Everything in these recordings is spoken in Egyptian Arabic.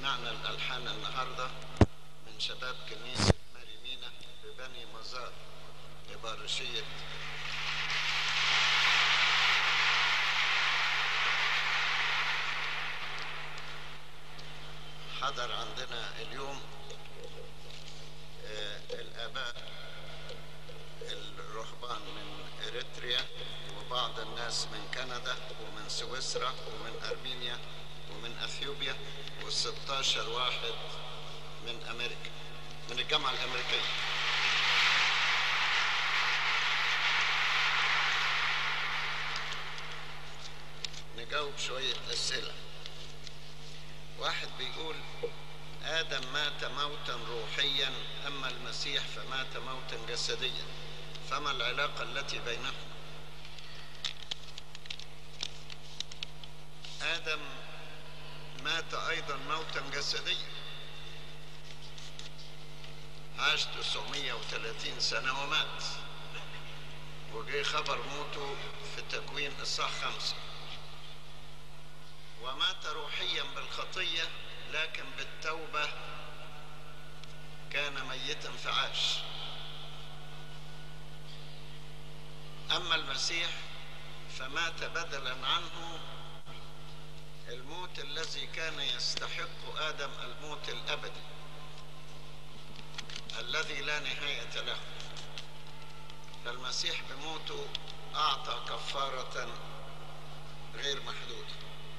سمعنا الألحان النهاردة من شباب كنيسة ماري مينا ببني مزار إبارشية حضر عندنا اليوم آه، الآباء الرهبان من إريتريا وبعض الناس من كندا ومن سويسرا ومن أرمينيا ومن أثيوبيا و16 واحد من أمريكا من الجامعة الأمريكية نجاوب شوية أسئلة واحد بيقول آدم مات موتا روحيا أما المسيح فمات موتا جسديا فما العلاقة التي بينهم آدم مات أيضا موتا جسديا عاش 930 سنة ومات وجي خبر موته في تكوين إصحاح خمسة ومات روحيا بالخطية لكن بالتوبة كان ميتا فعاش أما المسيح فمات بدلا عنه الموت الذي كان يستحق آدم الموت الأبدي الذي لا نهاية له فالمسيح بموته أعطى كفارة غير محدودة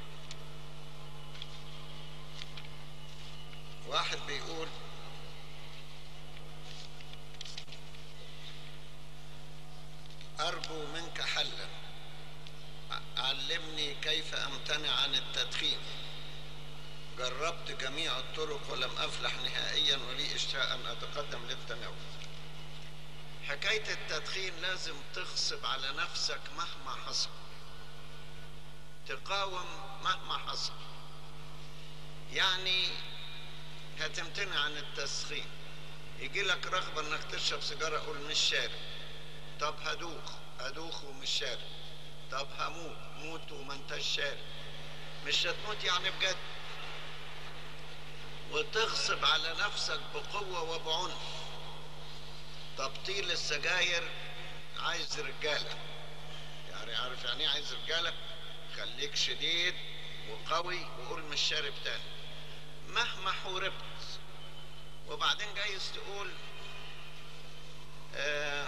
واحد بيقول أرجو منك حلا علمني كيف أمتنع عن التدخين جربت جميع الطرق ولم أفلح نهائيا ولي اشتهاء أن أتقدم للتناول حكاية التدخين لازم تغصب على نفسك مهما حصل تقاوم مهما حصل يعني هتمتنع عن التسخين يجي لك رغبة انك تشرب سيجارة قول مش شارب طب هدوخ هدوخ ومش شارب طب هموت موت وما انتش شارب مش هتموت يعني بجد وتغصب على نفسك بقوة وبعنف تبطيل السجاير عايز رجالة يعني عارف يعني ايه عايز رجالة خليك شديد وقوي وقول مش شارب تاني مهما حوربت وبعدين جايز تقول آه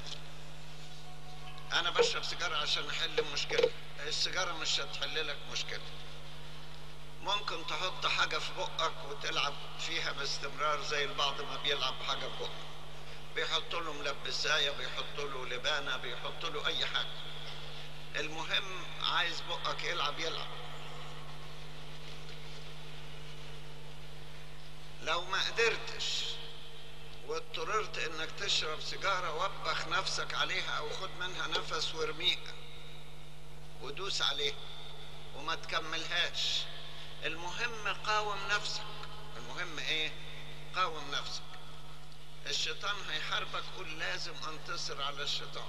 انا بشرب سيجاره عشان احل مشكله السيجاره مش هتحل لك مشكله ممكن تحط حاجه في بقك وتلعب فيها باستمرار زي البعض ما بيلعب حاجه في بقه بيحط له ملبسايه بيحط له لبانه بيحط له اي حاجه المهم عايز بقك يلعب يلعب لو ما قدرتش واضطررت انك تشرب سيجاره وبخ نفسك عليها او خد منها نفس وارميها ودوس عليها وما تكملهاش المهم قاوم نفسك المهم ايه قاوم نفسك الشيطان هيحاربك قول لازم انتصر على الشيطان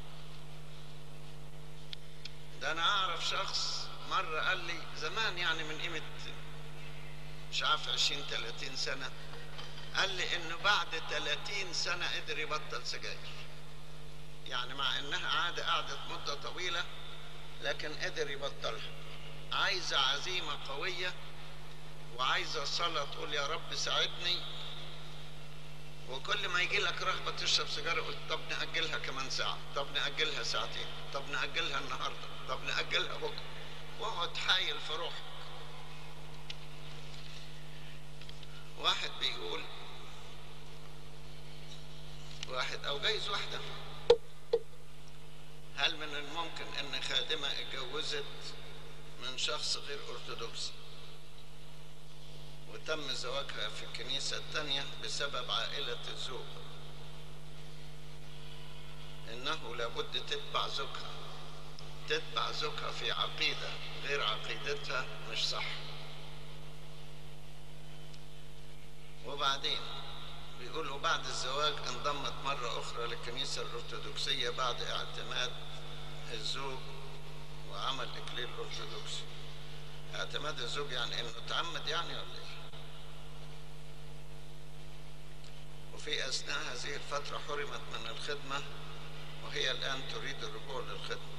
ده انا اعرف شخص مرة قال لي زمان يعني من قيمة مش عارف 20 30 سنة قال لي انه بعد 30 سنة قدر يبطل سجاير يعني مع انها عادة قعدت مدة طويلة لكن قدر يبطلها عايزة عزيمة قوية وعايزة صلاة تقول يا رب ساعدني وكل ما يجي لك رغبة تشرب سيجارة قلت طب نأجلها كمان ساعة طب نأجلها ساعتين طب نأجلها النهاردة طب نأجلها بكرة واقعد حايل في روحك واحد بيقول واحد او جايز واحدة هل من الممكن ان خادمة اتجوزت من شخص غير ارثوذكسي وتم زواجها في الكنيسة التانية بسبب عائلة الزوج انه لابد تتبع زوجها تتبع زوجها في عقيدة غير عقيدتها مش صح وبعدين بيقولوا بعد الزواج انضمت مرة أخرى للكنيسة الأرثوذكسية بعد اعتماد الزوج وعمل إكليل أرثوذكسي اعتماد الزوج يعني إنه تعمد يعني ولا إيه؟ وفي أثناء هذه الفترة حرمت من الخدمة وهي الآن تريد الرجوع للخدمة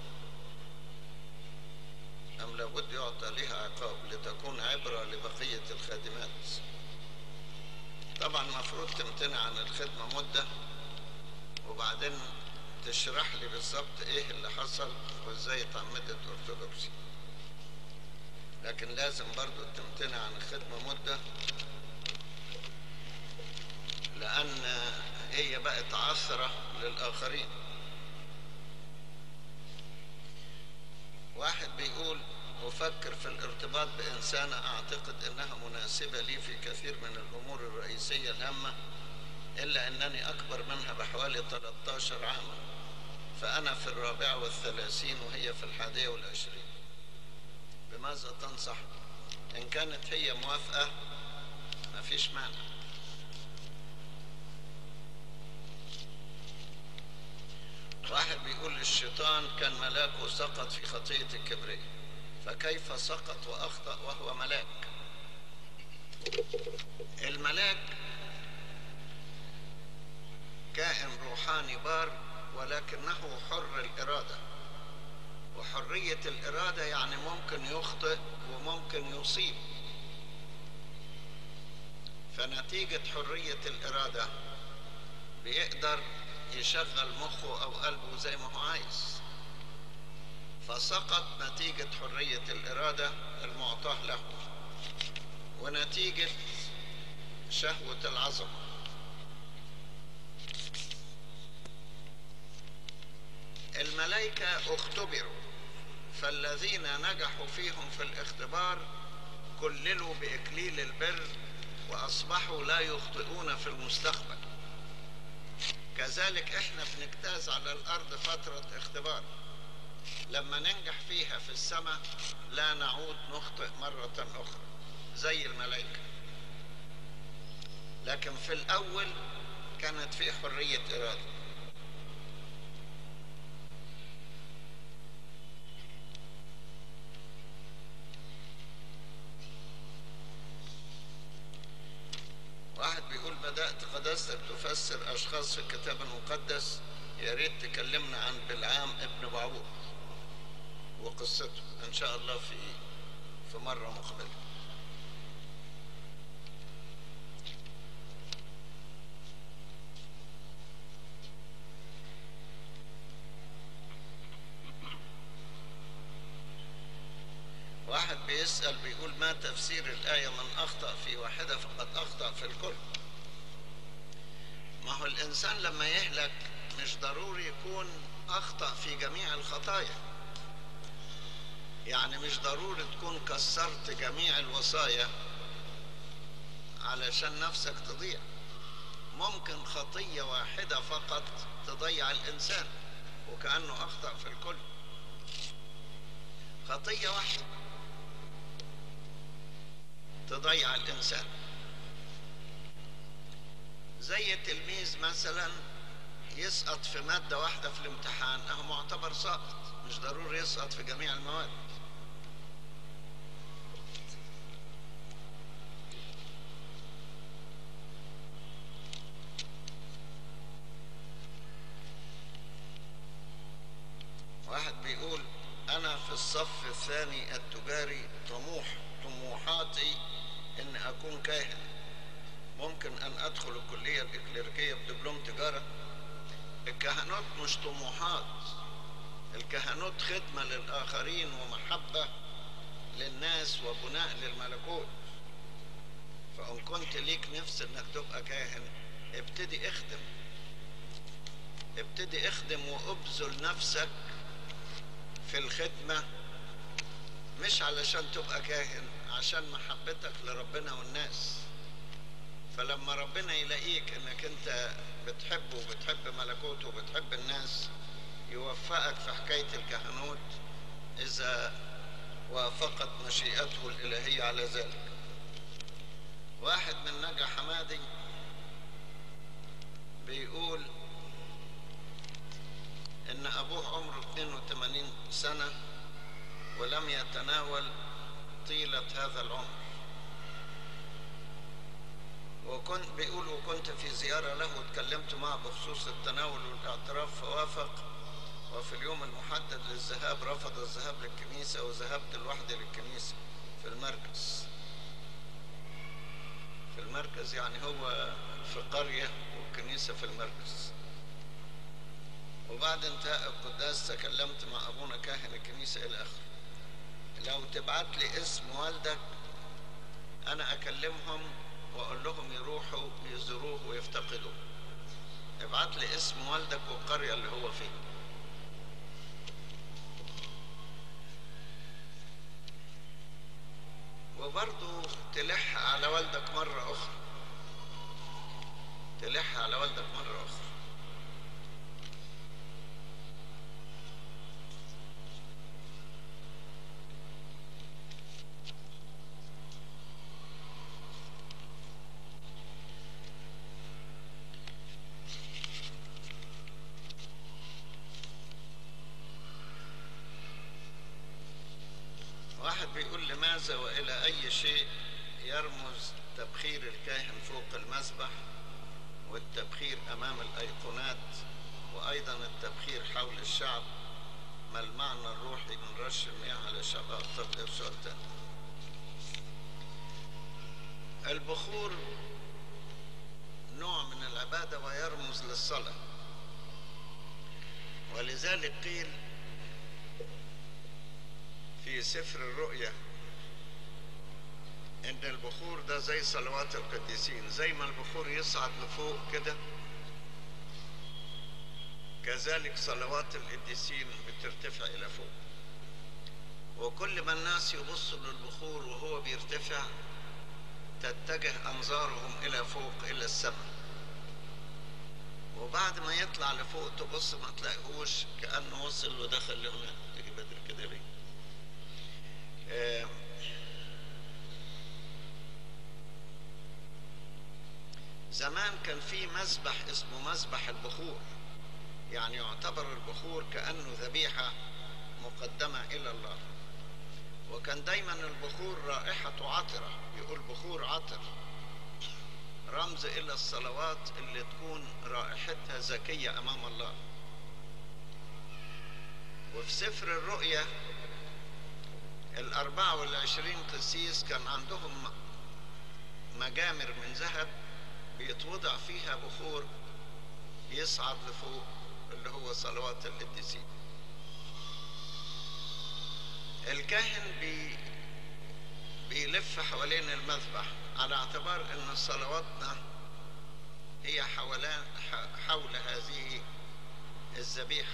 أم لابد يعطى لها عقاب لتكون عبرة لبقية الخادمات طبعا المفروض تمتنع عن الخدمة مدة وبعدين تشرح لي بالظبط ايه اللي حصل وازاي اتعمدت ارثوذكسي لكن لازم برضو تمتنع عن الخدمة مدة لأن هي بقت عثرة للآخرين واحد بيقول أفكر في الارتباط بإنسانة أعتقد أنها مناسبة لي في كثير من الأمور الرئيسية الهامة إلا أنني أكبر منها بحوالي 13 عاما فأنا في الرابعة والثلاثين وهي في الحادية والعشرين بماذا تنصح إن كانت هي موافقة ما فيش مانع واحد بيقول الشيطان كان ملاك وسقط في خطية الكبرية فكيف سقط وأخطأ وهو ملاك الملاك كائن روحاني بار ولكنه حر الإرادة وحرية الإرادة يعني ممكن يخطئ وممكن يصيب فنتيجة حرية الإرادة بيقدر يشغل مخه أو قلبه زي ما هو عايز فسقط نتيجة حرية الإرادة المعطاة له ونتيجة شهوة العظمة الملائكة اختبروا فالذين نجحوا فيهم في الاختبار كللوا بإكليل البر وأصبحوا لا يخطئون في المستقبل كذلك احنا بنجتاز على الأرض فترة اختبار لما ننجح فيها في السماء لا نعود نخطئ مرة أخرى زي الملائكة لكن في الأول كانت في حرية إرادة واحد بيقول بدأت قداستك تفسر أشخاص في الكتاب المقدس يا ريت تكلمنا عن بلعام ابن بعوض وقصته إن شاء الله في في مرة مقبلة واحد بيسأل بيقول ما تفسير الآية من أخطأ في واحدة فقد أخطأ في الكل ما هو الإنسان لما يهلك مش ضروري يكون أخطأ في جميع الخطايا يعني مش ضروري تكون كسرت جميع الوصايا علشان نفسك تضيع ممكن خطية واحدة فقط تضيع الإنسان وكأنه أخطأ في الكل خطية واحدة تضيع الإنسان زي التلميذ مثلا يسقط في مادة واحدة في الامتحان أهو معتبر ساقط مش ضروري يسقط في جميع المواد واحد بيقول أنا في الصف الثاني التجاري طموح طموحاتي إن أكون كاهن ممكن أن أدخل الكلية الإكليريكية بدبلوم تجارة الكهنوت مش طموحات الكهنوت خدمة للآخرين ومحبة للناس وبناء للملكوت فإن كنت ليك نفس إنك تبقى كاهن ابتدي اخدم ابتدي اخدم وابذل نفسك في الخدمة مش علشان تبقى كاهن عشان محبتك لربنا والناس فلما ربنا يلاقيك انك انت بتحبه وبتحب ملكوته وبتحب الناس يوفقك في حكاية الكهنوت إذا وافقت مشيئته الإلهية على ذلك واحد من نجا حمادي بيقول إن أبوه عمره 82 سنة ولم يتناول طيلة هذا العمر وكنت بيقول وكنت في زيارة له وتكلمت معه بخصوص التناول والاعتراف فوافق وفي اليوم المحدد للذهاب رفض الذهاب للكنيسة وذهبت لوحدي للكنيسة في المركز في المركز يعني هو في قرية والكنيسة في المركز وبعد انتهاء القداس تكلمت مع أبونا كاهن الكنيسة إلى آخره لو تبعت لي اسم والدك أنا أكلمهم وأقول لهم يروحوا يزوروه ويفتقدوا ابعت لي اسم والدك والقرية اللي هو فيها وبرضه تلح على والدك مرة أخرى تلح على والدك مرة أخرى واحد بيقول لماذا وإلى أي شيء يرمز تبخير الكاهن فوق المذبح والتبخير أمام الأيقونات وأيضا التبخير حول الشعب ما المعنى الروحي من رش المياه على الشعب طب ده سؤال تاني البخور نوع من العبادة ويرمز للصلاة ولذلك قيل في سفر الرؤيا ان البخور ده زي صلوات القديسين زي ما البخور يصعد لفوق كده كذلك صلوات القديسين بترتفع الى فوق وكل ما الناس يبصوا للبخور وهو بيرتفع تتجه انظارهم الى فوق الى السماء وبعد ما يطلع لفوق تبص ما تلاقيهوش كانه وصل ودخل لهناك تيجي بدري كده ليه آه، زمان كان في مسبح اسمه مسبح البخور يعني يعتبر البخور كأنه ذبيحة مقدمة إلى الله وكان دايما البخور رائحة عطرة يقول بخور عطر رمز إلى الصلوات اللي تكون رائحتها زكية أمام الله وفي سفر الرؤيا الأربعة والعشرين قسيس كان عندهم مجامر من ذهب بيتوضع فيها بخور يصعد لفوق اللي هو صلوات القديسين الكاهن بي بيلف حوالين المذبح على اعتبار ان صلواتنا هي حولان حول هذه الذبيحه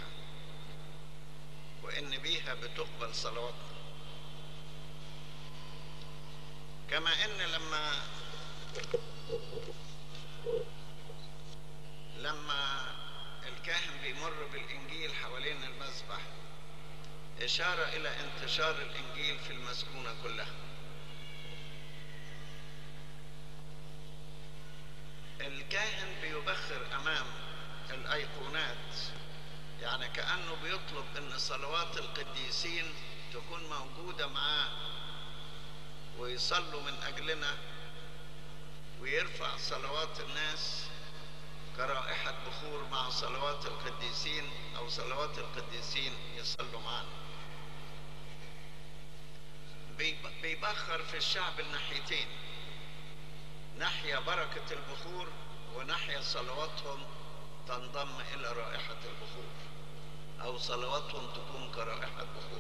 وان بيها بتقبل صلواتنا كما ان لما لما الكاهن بيمر بالانجيل حوالين المذبح اشاره الى انتشار الانجيل في المسكونه كلها الكاهن بيبخر امام الايقونات يعني كانه بيطلب ان صلوات القديسين تكون موجوده معاه ويصلوا من أجلنا ويرفع صلوات الناس كرائحة بخور مع صلوات القديسين أو صلوات القديسين يصلوا معنا بيبخر في الشعب الناحيتين ناحية بركة البخور وناحية صلواتهم تنضم إلى رائحة البخور أو صلواتهم تكون كرائحة بخور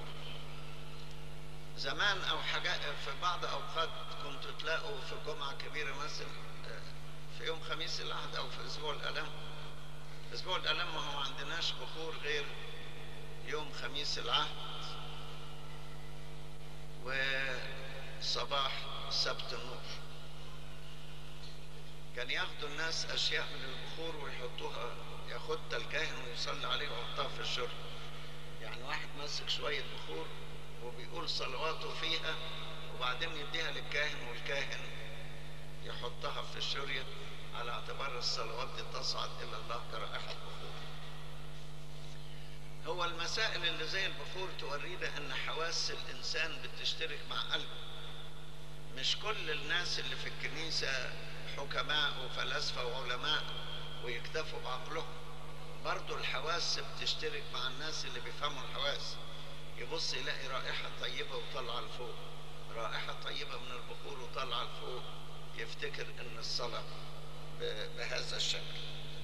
زمان او حاجات في بعض اوقات كنتوا تلاقوا في جمعة كبيرة مثلا في يوم خميس العهد او في اسبوع الالام اسبوع الالام ما هو عندناش بخور غير يوم خميس العهد وصباح سبت النور كان ياخدوا الناس اشياء من البخور ويحطوها ياخدها الكاهن ويصلي عليه ويحطها في الشرب يعني واحد ماسك شوية بخور وبيقول صلواته فيها وبعدين يديها للكاهن والكاهن يحطها في الشرية على اعتبار الصلوات دي تصعد إلى الله كرائحة بخور هو المسائل اللي زي البخور تورينا أن حواس الإنسان بتشترك مع قلبه مش كل الناس اللي في الكنيسة حكماء وفلاسفة وعلماء ويكتفوا بعقلهم برضو الحواس بتشترك مع الناس اللي بيفهموا الحواس يبص يلاقي رائحة طيبة وطالعة لفوق رائحة طيبة من البخور وطالعة لفوق يفتكر ان الصلاة بهذا الشكل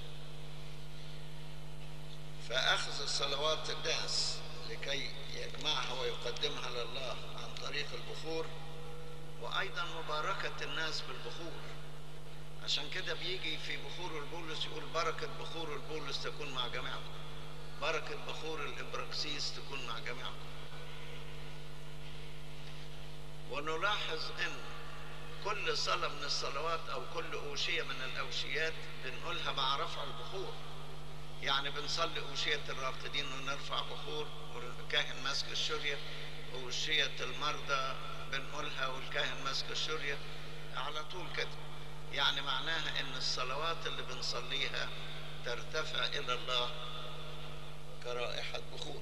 فأخذ الصلوات الناس لكي يجمعها ويقدمها لله عن طريق البخور وأيضا مباركة الناس بالبخور عشان كده بيجي في بخور البولس يقول بركة بخور البولس تكون مع جميعكم بركة بخور الإبراكسيس تكون مع جميعكم ونلاحظ أن كل صلاة من الصلوات أو كل أوشية من الأوشيات بنقولها مع رفع البخور يعني بنصلي أوشية الراقدين ونرفع بخور والكاهن ماسك الشرية أوشية المرضى بنقولها والكاهن ماسك الشرية على طول كده يعني معناها ان الصلوات اللي بنصليها ترتفع الى الله كرائحة بخور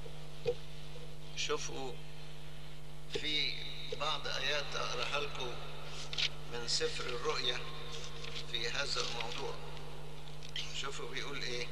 شوفوا في بعض ايات اقراها لكم من سفر الرؤيا في هذا الموضوع شوفوا بيقول ايه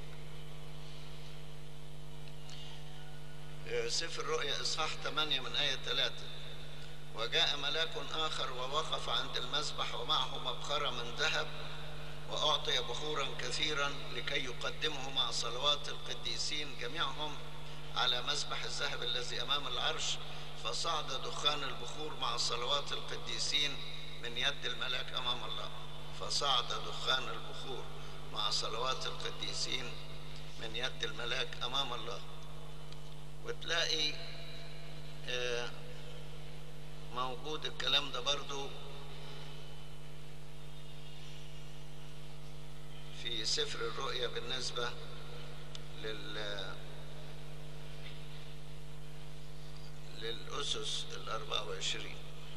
سفر الرؤيا اصحاح 8 من ايه 3 وجاء ملاك آخر ووقف عند المذبح ومعه مبخرة من ذهب وأعطي بخورا كثيرا لكي يقدمه مع صلوات القديسين جميعهم على مذبح الذهب الذي أمام العرش فصعد دخان البخور مع صلوات القديسين من يد الملاك أمام الله فصعد دخان البخور مع صلوات القديسين من يد الملاك أمام الله وتلاقي آه موجود الكلام ده برضو في سفر الرؤيا بالنسبة لل للأسس الأربعة وعشرين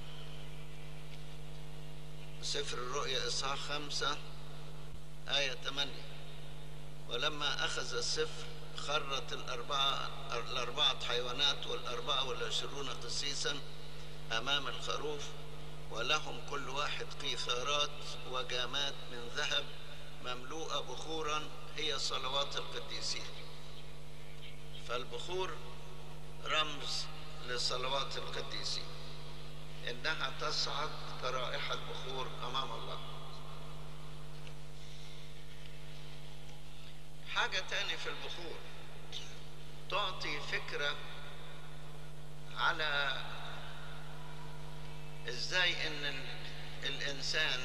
سفر الرؤيا إصحاح خمسة آية ثمانية ولما أخذ السفر خرت الأربعة الأربعة حيوانات والأربعة والعشرون قسيساً أمام الخروف ولهم كل واحد قيثارات وجامات من ذهب مملوءة بخورا هي صلوات القديسين فالبخور رمز لصلوات القديسين إنها تصعد كرائحة بخور أمام الله حاجة تاني في البخور تعطي فكرة على ازاي ان الانسان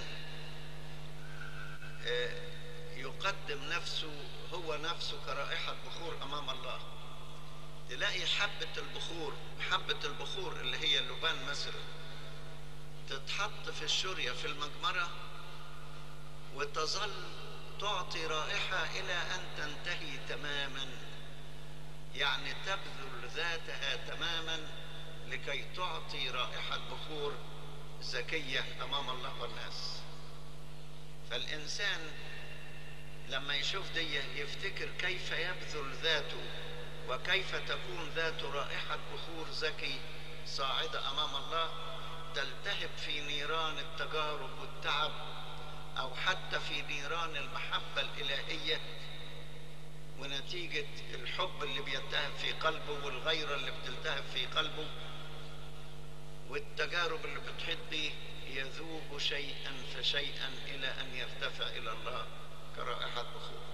يقدم نفسه هو نفسه كرائحة بخور امام الله تلاقي حبة البخور حبة البخور اللي هي اللبان مثلا تتحط في الشرية في المجمرة وتظل تعطي رائحة إلى أن تنتهي تماما يعني تبذل ذاتها تماما لكي تعطي رائحة بخور زكية أمام الله والناس فالإنسان لما يشوف دي يفتكر كيف يبذل ذاته وكيف تكون ذاته رائحة بخور زكي صاعدة أمام الله تلتهب في نيران التجارب والتعب أو حتى في نيران المحبة الإلهية ونتيجة الحب اللي بيلتهب في قلبه والغيرة اللي بتلتهب في قلبه والتجارب اللي بتحيط به يذوب شيئا فشيئا إلى أن يرتفع إلى الله كرائحة بخور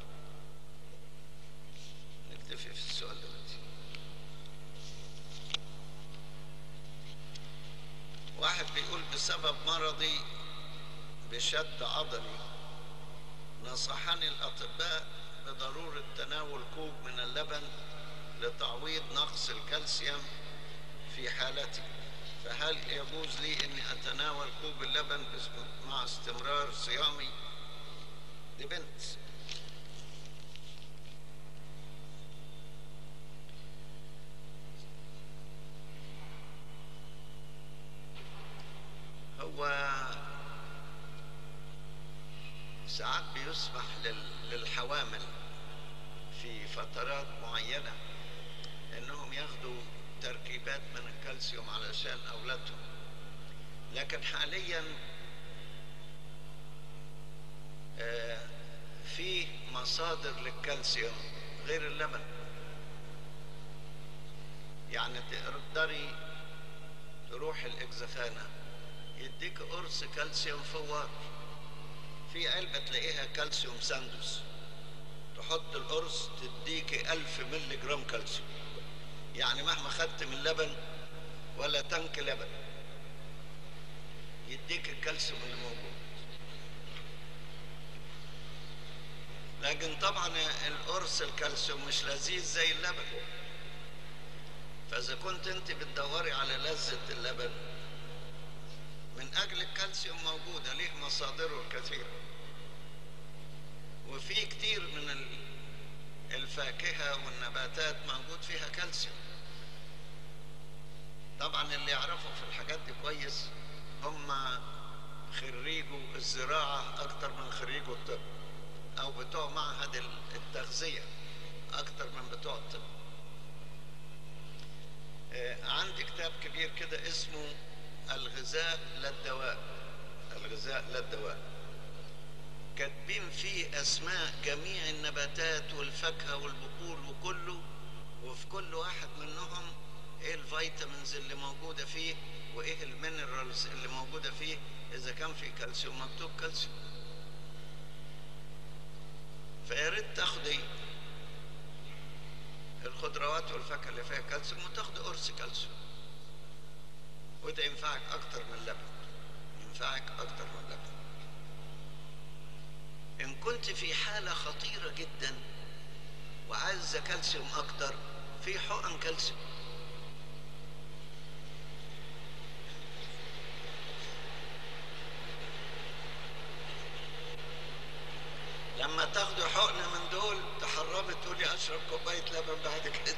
نكتفي في السؤال دلوقتي واحد بيقول بسبب مرضي بشد عضلي نصحني الأطباء بضرورة تناول كوب من اللبن لتعويض نقص الكالسيوم في حالتي فهل يجوز لي اني اتناول كوب اللبن مع استمرار صيامي دي بنت هو ساعات بيسمح للحوامل في فترات معينة انهم ياخدوا تركيبات من الكالسيوم علشان اولادهم لكن حاليا آه، في مصادر للكالسيوم غير اللبن يعني تقدري تروح الاجزخانة يديك قرص كالسيوم فوار في علبة تلاقيها كالسيوم ساندوس تحط القرص تديك ألف ملي جرام كالسيوم يعني مهما خدت من لبن ولا تنك لبن يديك الكالسيوم اللي موجود لكن طبعا القرص الكالسيوم مش لذيذ زي اللبن فاذا كنت انت بتدوري على لذة اللبن من اجل الكالسيوم موجودة ليه مصادره الكثيرة وفي كتير من ال- الفاكهة والنباتات موجود فيها كالسيوم طبعا اللي يعرفوا في الحاجات دي كويس هم خريجوا الزراعة أكتر من خريجوا الطب أو بتوع معهد التغذية أكتر من بتوع الطب آه، عندي كتاب كبير كده اسمه الغذاء لا الدواء الغذاء لا الدواء كاتبين فيه اسماء جميع النباتات والفاكهه والبقول وكله وفي كل واحد منهم ايه الفيتامينز اللي موجوده فيه وايه المينرالز اللي موجوده فيه اذا كان في كالسيوم مكتوب كالسيوم فيا ريت تاخدي الخضروات والفاكهه اللي فيها كالسيوم وتاخدي قرص كالسيوم وده ينفعك اكتر من اللبن ينفعك اكتر من اللبن ان كنت في حاله خطيره جدا وعايزه كالسيوم اكتر في حقن كالسيوم لما تاخدوا حقنه من دول تحرمي تقولي اشرب كوبايه لبن بعد كده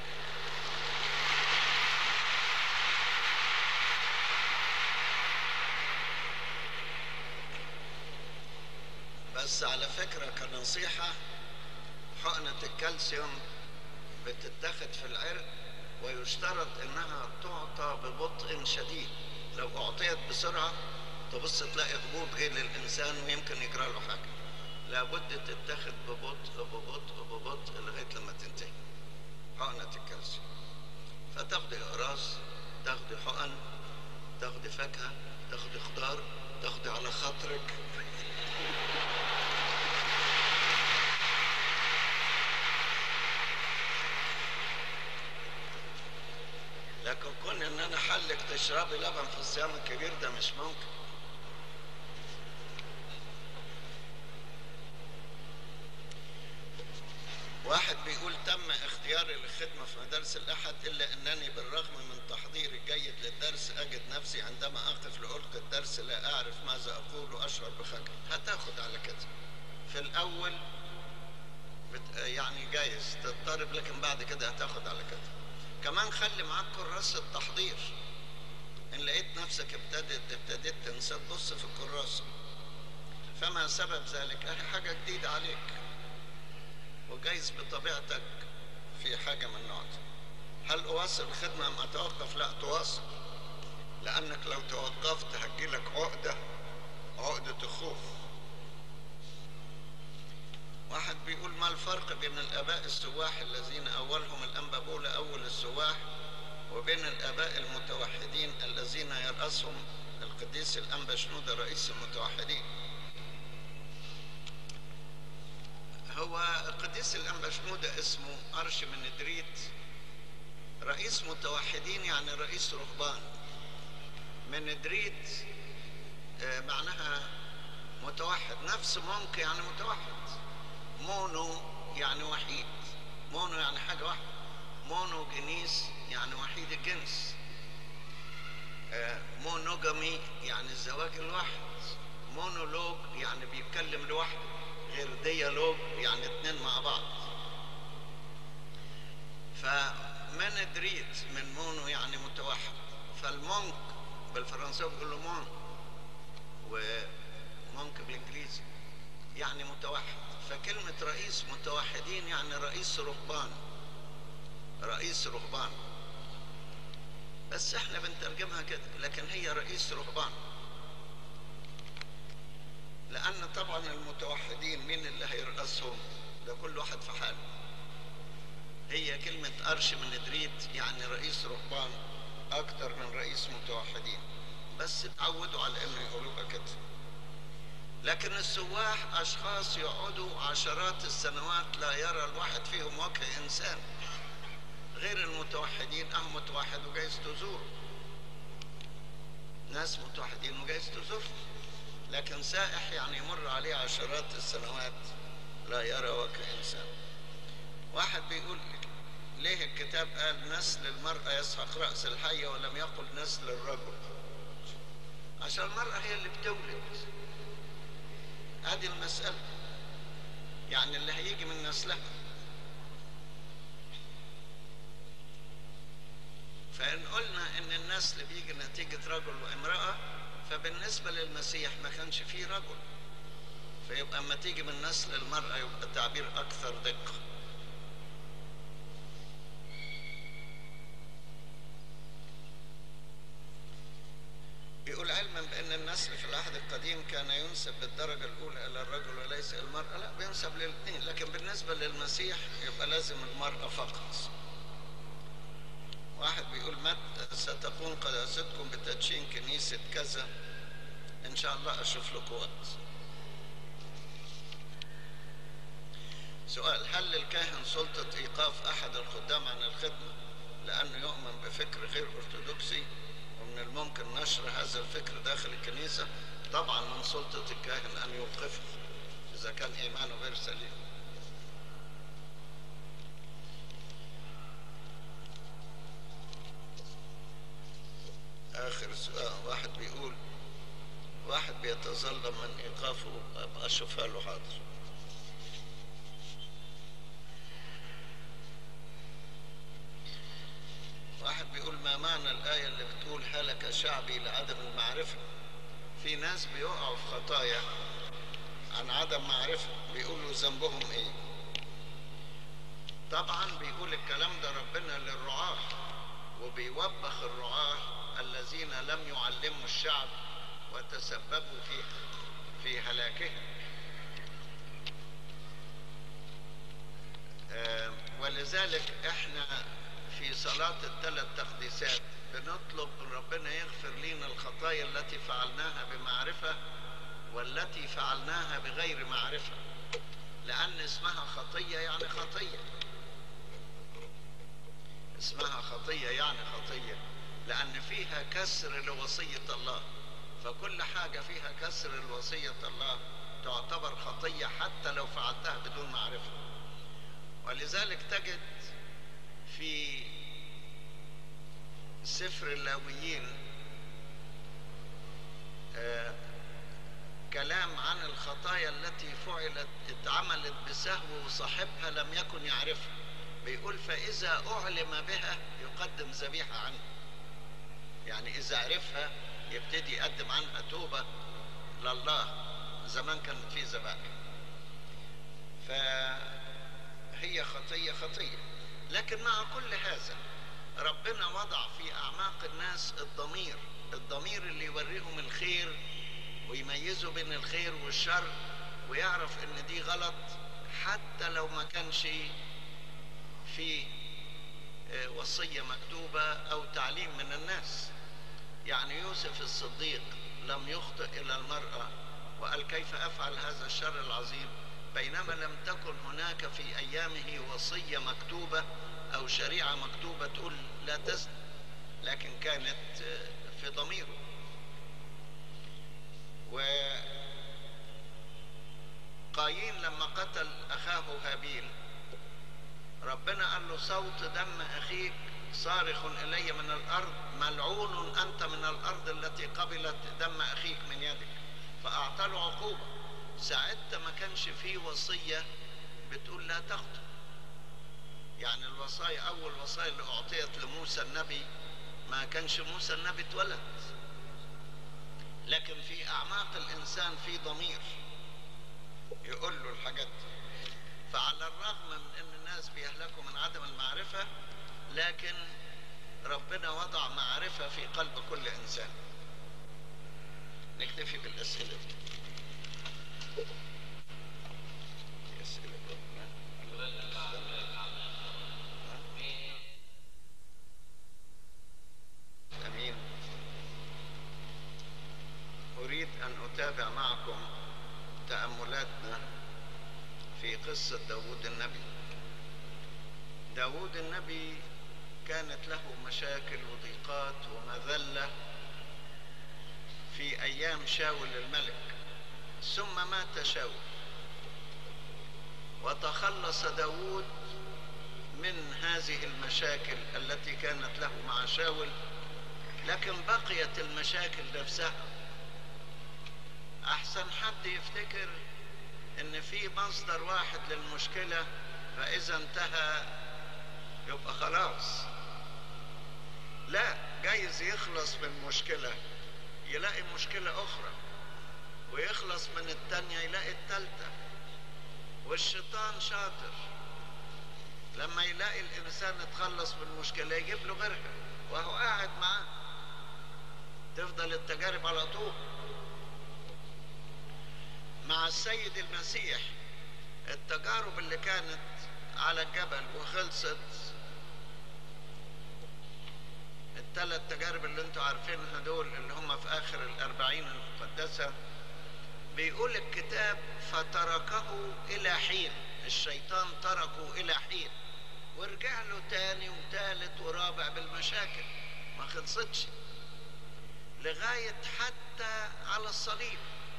بس على فكرة كنصيحة حقنة الكالسيوم بتتاخد في العرق ويشترط انها تعطى ببطء شديد لو اعطيت بسرعة تبص تلاقي هبوط غير للانسان ويمكن يجرى له حاجة لابد تتاخد ببطء ببطء ببطء لغاية لما تنتهي حقنة الكالسيوم فتاخدي اقراص تاخدي حقن تاخدي فاكهة تاخدي خضار تاخدي على خاطرك لكن كون ان انا حلك تشربي لبن في الصيام الكبير ده مش ممكن واحد بيقول تم اختياري للخدمة في مدارس الأحد إلا أنني بالرغم من تحضيري الجيد للدرس أجد نفسي عندما أقف لألقي الدرس لا أعرف ماذا أقول وأشعر بخجل هتاخد على كده في الأول بت... يعني جايز تضطرب لكن بعد كده هتاخد على كده كمان خلي معاك كراسة تحضير إن لقيت نفسك ابتدت ابتديت تنسى تبص في الكراسة فما سبب ذلك؟ أهي حاجة جديدة عليك وجايز بطبيعتك في حاجة من النوع ده هل أواصل الخدمة أم أتوقف؟ لا تواصل لأنك لو توقفت هتجيلك عقدة عقدة الخوف واحد بيقول ما الفرق بين الآباء السواح الذين أولهم الأنبابولة أول السواح وبين الآباء المتوحدين الذين يرأسهم القديس الأنبا شنودة رئيس المتوحدين هو القديس الأنبا شنودة اسمه أرش من ندريت رئيس متوحدين يعني رئيس رهبان من ندريت آه، معناها متوحد نفس مونك يعني متوحد مونو يعني وحيد مونو يعني حاجة واحدة مونو جنيس يعني وحيد الجنس آه، مونوجامي يعني الزواج الواحد مونولوج يعني بيتكلم لوحده غير ديالوج يعني اتنين مع بعض فمن دريت من مونو يعني متوحد فالمونك بالفرنساوي بيقول له مون ومونك بالانجليزي يعني متوحد فكلمة رئيس متوحدين يعني رئيس رهبان رئيس رهبان بس احنا بنترجمها كده لكن هي رئيس رهبان لأن طبعا المتوحدين مين اللي هيرأسهم ده كل واحد في حاله هي كلمة أرش من إدريت يعني رئيس رهبان أكتر من رئيس متوحدين بس اتعودوا على إنه يقولوها كده لكن السواح أشخاص يقعدوا عشرات السنوات لا يرى الواحد فيهم وجه إنسان غير المتوحدين أهو متوحد وجايز تزوره ناس متوحدين وجايز تزوره لكن سائح يعني يمر عليه عشرات السنوات لا يرى وجه إنسان واحد بيقول ليه الكتاب قال نسل المرأة يسحق رأس الحية ولم يقل نسل الرجل عشان المرأة هي اللي بتولد هذه المسألة يعني اللي هيجي من نسلها فإن قلنا إن النسل بيجي نتيجة رجل وامرأة فبالنسبة للمسيح ما كانش فيه رجل فيبقى اما تيجي من نسل المرأة يبقى تعبير أكثر دقة بيقول علما بأن النسل في العهد القديم كان ينسب بالدرجة الأولى إلى الرجل وليس المرأة لا بينسب للاثنين لكن بالنسبة للمسيح يبقى لازم المرأة فقط واحد بيقول متى ستكون قداستكم بتدشين كنيسة كذا إن شاء الله أشوف لكم وقت سؤال هل للكاهن سلطة إيقاف أحد الخدام عن الخدمة لأنه يؤمن بفكر غير أرثوذكسي ومن الممكن نشر هذا الفكر داخل الكنيسة طبعا من سلطة الكاهن أن يوقفه إذا كان إيمانه غير سليم آخر سؤال واحد بيقول واحد بيتظلم من إيقافه أبقى أشوفها له حاضر واحد بيقول ما معنى الآية اللي بتقول هلك شعبي لعدم المعرفة في ناس بيقعوا في خطايا عن عدم معرفة بيقولوا ذنبهم ايه طبعا بيقول الكلام ده ربنا للرعاة وبيوبخ الرعاة الذين لم يعلموا الشعب وتسببوا في في هلاكهم آه ولذلك احنا في صلاة الثلاث تقديسات بنطلب من ربنا يغفر لنا الخطايا التي فعلناها بمعرفة والتي فعلناها بغير معرفة لأن اسمها خطية يعني خطية اسمها خطية يعني خطية لأن فيها كسر لوصية الله فكل حاجة فيها كسر لوصية الله تعتبر خطية حتى لو فعلتها بدون معرفة ولذلك تجد في سفر اللاويين آه كلام عن الخطايا التي فعلت اتعملت بسهو وصاحبها لم يكن يعرفها بيقول فإذا أعلم بها يقدم ذبيحة عنه يعني إذا عرفها يبتدي يقدم عنها توبة لله زمان كانت في ذبائح فهي خطية خطية لكن مع كل هذا ربنا وضع في أعماق الناس الضمير الضمير اللي يوريهم الخير ويميزوا بين الخير والشر ويعرف ان دي غلط حتى لو ما كانش في وصية مكتوبة او تعليم من الناس يعني يوسف الصديق لم يخطئ الى المرأة وقال كيف افعل هذا الشر العظيم بينما لم تكن هناك في ايامه وصية مكتوبة او شريعة مكتوبة تقول لا تزن لكن كانت في ضميره وقايين لما قتل اخاه هابيل ربنا قال له صوت دم اخيك صارخ الي من الارض ملعون انت من الارض التي قبلت دم اخيك من يدك فاعطى له عقوبه ساعتها ما كانش فيه وصيه بتقول لا تقتل يعني الوصايا اول وصايا اللي اعطيت لموسى النبي ما كانش موسى النبي اتولد لكن في اعماق الانسان في ضمير يقول له الحاجات دي فعلى الرغم من ان الناس بيهلكوا من عدم المعرفة لكن ربنا وضع معرفة في قلب كل انسان نكتفي بالاسئلة دي أسئلة أمين أريد أن أتابع معكم تأملاتنا في قصة داود النبي داود النبي كانت له مشاكل وضيقات ومذلة في أيام شاول الملك ثم مات شاول وتخلص داود من هذه المشاكل التي كانت له مع شاول لكن بقيت المشاكل نفسها احسن حد يفتكر ان في مصدر واحد للمشكلة فاذا انتهى يبقى خلاص لا جايز يخلص من مشكلة يلاقي مشكلة اخرى ويخلص من التانية يلاقي التالتة والشيطان شاطر لما يلاقي الانسان اتخلص من مشكلة يجيب له غيرها وهو قاعد معاه تفضل التجارب على طول مع السيد المسيح التجارب اللي كانت على الجبل وخلصت الثلاث تجارب اللي انتوا عارفينها دول اللي هم في اخر الاربعين المقدسة بيقول الكتاب فتركه الى حين الشيطان تركه الى حين ورجع له تاني وتالت ورابع بالمشاكل ما خلصتش لغاية حتى على الصليب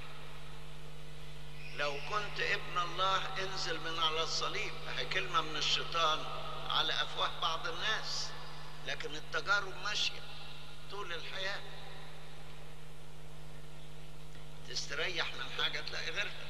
لو كنت ابن الله انزل من على الصليب هي كلمة من الشيطان على أفواه بعض الناس لكن التجارب ماشية طول الحياة تستريح من حاجة تلاقي غيرها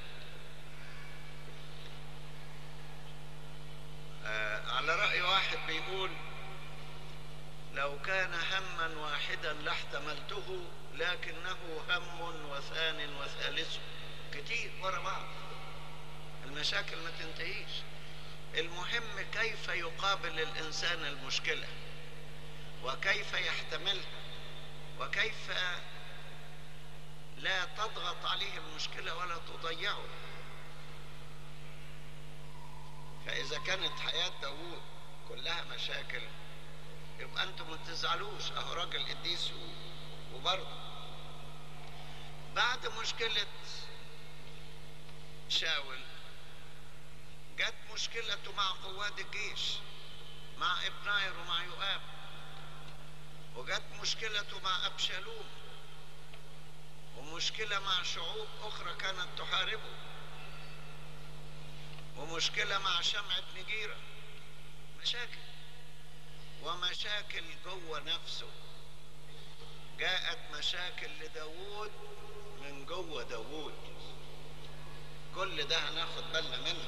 آه على رأي واحد بيقول لو كان هما واحدا لاحتملته لكنه هم وثان وثالث كتير ورا بعض المشاكل ما تنتهيش المهم كيف يقابل الانسان المشكله وكيف يحتملها وكيف لا تضغط عليه المشكله ولا تضيعه فاذا كانت حياه داوود كلها مشاكل يبقى انتم ما تزعلوش اهو راجل قديس وبرضه بعد مشكله شاول جت مشكلته مع قوات الجيش مع ابناير ومع يؤاب وجت مشكلته مع أبشالوم ومشكلة مع شعوب أخرى كانت تحاربه ومشكلة مع شمعة نجيرة مشاكل ومشاكل جوه نفسه جاءت مشاكل لداوود من جوه داوود كل ده هناخد بالنا منه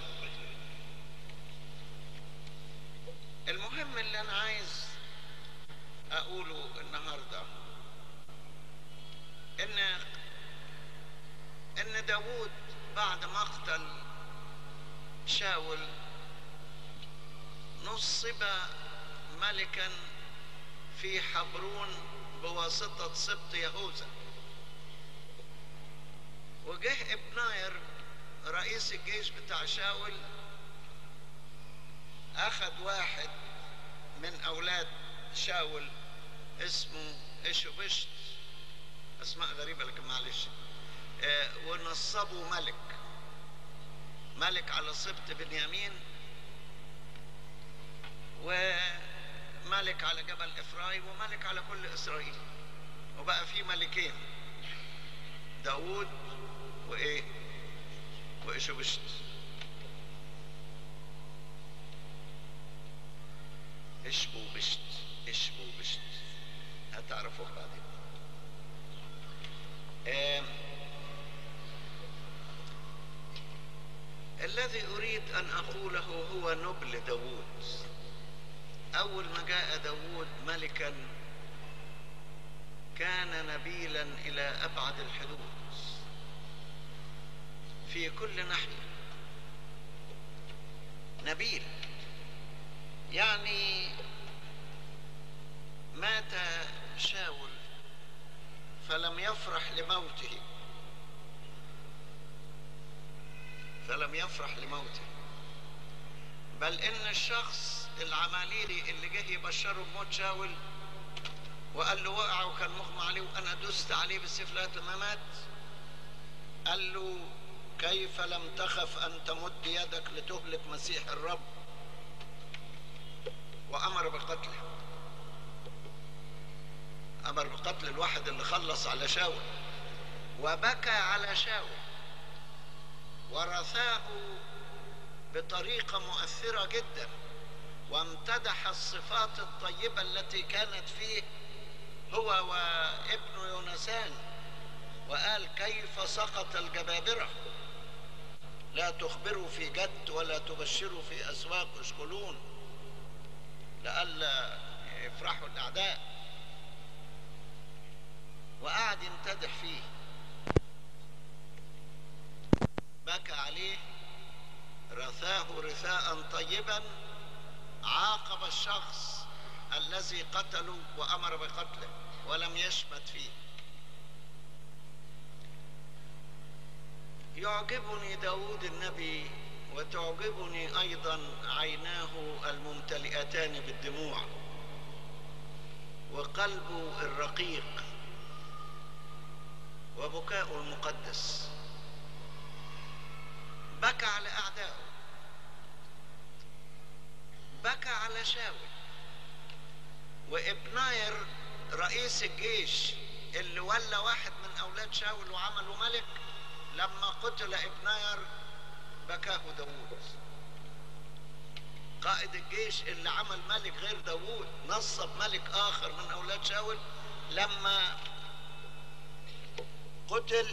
المهم اللي انا عايز اقوله النهارده ان ان داوود بعد مقتل شاول نصب ملكا في حبرون بواسطة سبط يهوذا وجه ابناير رئيس الجيش بتاع شاول اخذ واحد من اولاد شاول اسمه اشوبشت اسماء غريبه لكن معلش آه ونصبه ملك ملك على سبط بنيامين وملك على جبل افرايم وملك على كل اسرائيل وبقى في ملكين داوود وايه وإشوبشت اشبو بشت اشبو بشت هتعرفوه بعدين آه الذي أريد أن أقوله هو نبل داوود أول ما جاء داوود ملكا كان نبيلا إلى أبعد الحدود في كل ناحية نبيل يعني مات شاول فلم يفرح لموته فلم يفرح لموته بل ان الشخص العماليري اللي جه يبشره بموت شاول وقال له وقع وكان مغمى عليه وانا دست عليه بالسيف لغايه ما مات قال له كيف لم تخف ان تمد يدك لتهلك مسيح الرب وامر بقتله امر بقتل الواحد اللي خلص على شاول وبكى على شاول ورثاه بطريقه مؤثره جدا وامتدح الصفات الطيبه التي كانت فيه هو وابن يونسان وقال كيف سقط الجبابره لا تخبروا في جد ولا تبشروا في اسواق اشكلون لئلا يفرحوا الاعداء وقعد يمتدح فيه بكى عليه رثاه رثاء طيبا عاقب الشخص الذي قتله وامر بقتله ولم يشمت فيه يعجبني داود النبي وتعجبني ايضا عيناه الممتلئتان بالدموع وقلبه الرقيق وبكاء المقدس بكى على اعدائه بكى على شاول وابناير رئيس الجيش اللي ولى واحد من اولاد شاول وعمله ملك لما قتل ابناير بكاه داوود قائد الجيش اللي عمل ملك غير داوود نصب ملك اخر من اولاد شاول لما قتل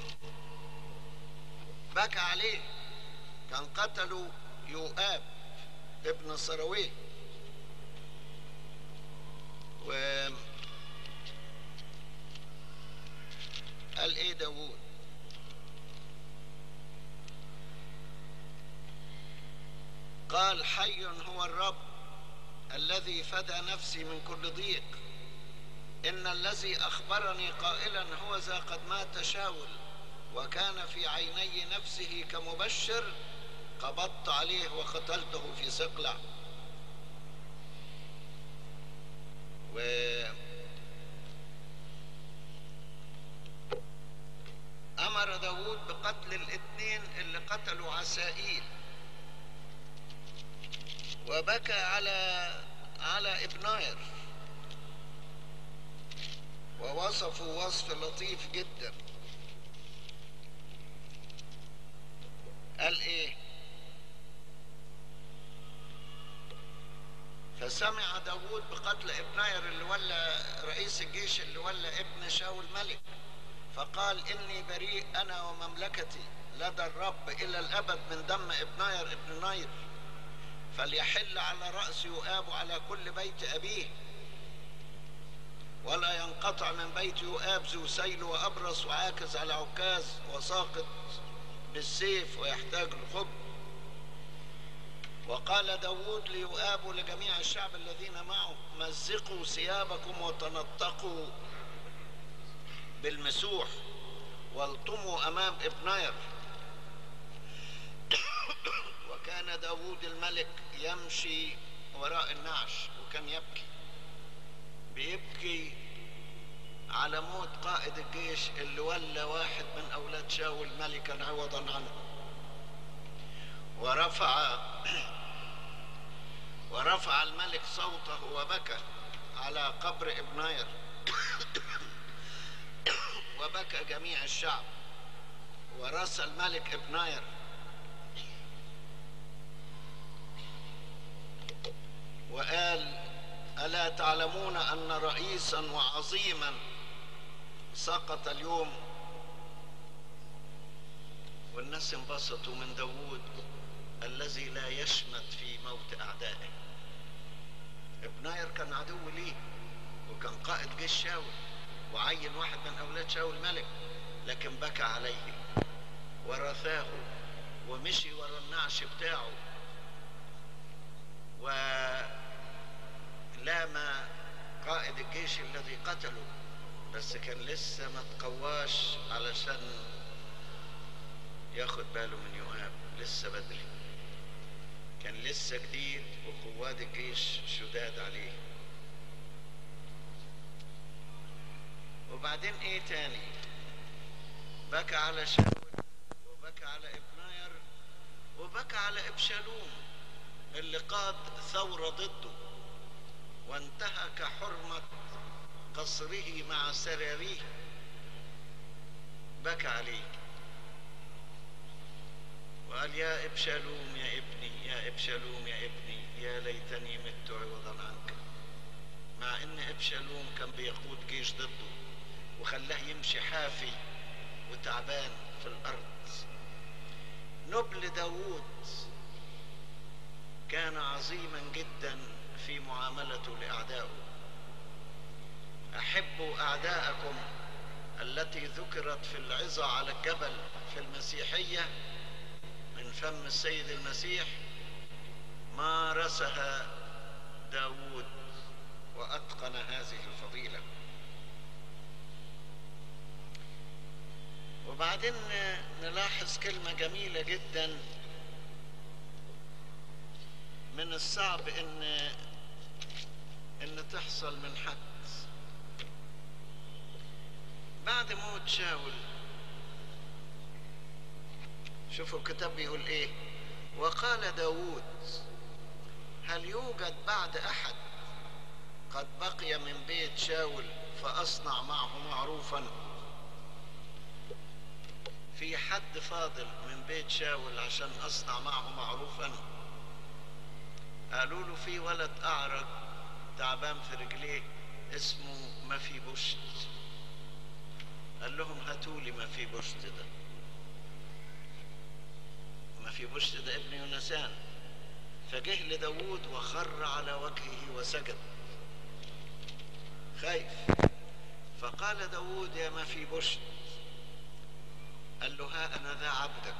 بكى عليه كان قتلوا يؤاب ابن سرويه و قال ايه داوود قال حي هو الرب الذي فدى نفسي من كل ضيق ان الذي اخبرني قائلا هو ذا قد مات شاول وكان في عيني نفسه كمبشر قبضت عليه وقتلته في صقلع و امر داود بقتل الاثنين اللي قتلوا عسائيل وبكى على على ابناير ووصفوا وصف لطيف جدا قال ايه فسمع داود بقتل ابناير اللي ولى رئيس الجيش اللي ولى ابن شاول ملك فقال اني بريء انا ومملكتي لدى الرب الى الابد من دم ابناير ابن ناير فليحل على رأس يؤاب وعلى كل بيت أبيه ولا ينقطع من بيت يؤاب ذو سيل وأبرص وعاكز على عكاز وساقط بالسيف ويحتاج الخب وقال داود ليؤاب ولجميع الشعب الذين معه مزقوا ثيابكم وتنطقوا بالمسوح والطموا أمام ابناير وكان داود الملك يمشي وراء النعش وكان يبكي بيبكي على موت قائد الجيش اللي ولى واحد من أولاد شاول ملكا عوضا عنه ورفع ورفع الملك صوته وبكى على قبر ابناير وبكى جميع الشعب ورث الملك ابناير وقال الا تعلمون ان رئيسا وعظيما سقط اليوم والناس انبسطوا من داوود الذي لا يشمت في موت اعدائه ابناير كان عدو ليه وكان قائد جيش شاول وعين واحد من اولاد شاول ملك لكن بكى عليه ورثاه ومشي ورا النعش بتاعه ولام قائد الجيش الذي قتله بس كان لسه ما تقواش علشان ياخد باله من يؤاب لسه بدري كان لسه جديد وقواد الجيش شداد عليه وبعدين ايه تاني بكى على شاول وبكى على ابناير وبكى على ابشالوم اللي قاد ثورة ضده وانتهك حرمة قصره مع سراريه بكى عليه وقال يا ابشالوم يا ابني يا ابشالوم يا ابني يا ليتني مت عوضا عنك مع ان ابشالوم كان بيقود جيش ضده وخلاه يمشي حافي وتعبان في الارض نبل داوود كان عظيما جدا في معاملته لاعدائه احبوا اعداءكم التي ذكرت في العظة على الجبل في المسيحية من فم السيد المسيح مارسها داود وأتقن هذه الفضيلة وبعدين نلاحظ كلمة جميلة جدا من الصعب ان ان تحصل من حد بعد موت شاول شوفوا الكتاب بيقول ايه وقال داود هل يوجد بعد احد قد بقي من بيت شاول فاصنع معه معروفا في حد فاضل من بيت شاول عشان اصنع معه معروفا قالوا له في ولد اعرج تعبان في رجليه اسمه ما في بشت قال لهم هاتوا لي ما في بشت ده ما في بشت ده ابن يونسان فجه لداود وخر على وجهه وسجد خايف فقال داود يا ما في بشت قال له ها أنا ذا عبدك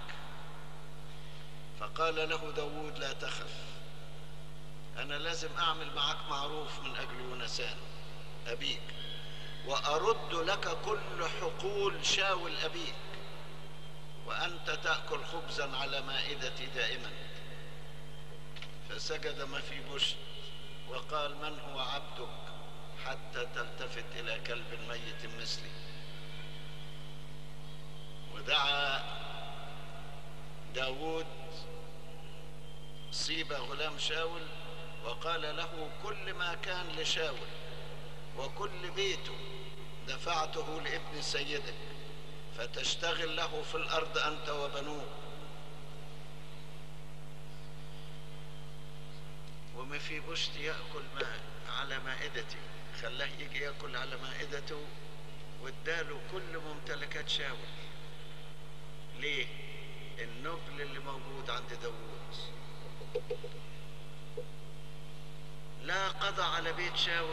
فقال له داود لا تخف أنا لازم أعمل معك معروف من أجل يونسان أبيك وأرد لك كل حقول شاول أبيك وأنت تأكل خبزا على مائدتي دائما فسجد ما في بشت وقال من هو عبدك حتى تلتفت إلى كلب ميت مثلي ودعا داود صيب غلام شاول وقال له كل ما كان لشاول وكل بيته دفعته لابن سيدك فتشتغل له في الارض انت وبنوك وما في بشت ياكل ما على مائدتي خلاه يجي ياكل على مائدته واداله كل ممتلكات شاول ليه النبل اللي موجود عند داوود لا قضى على بيت شاول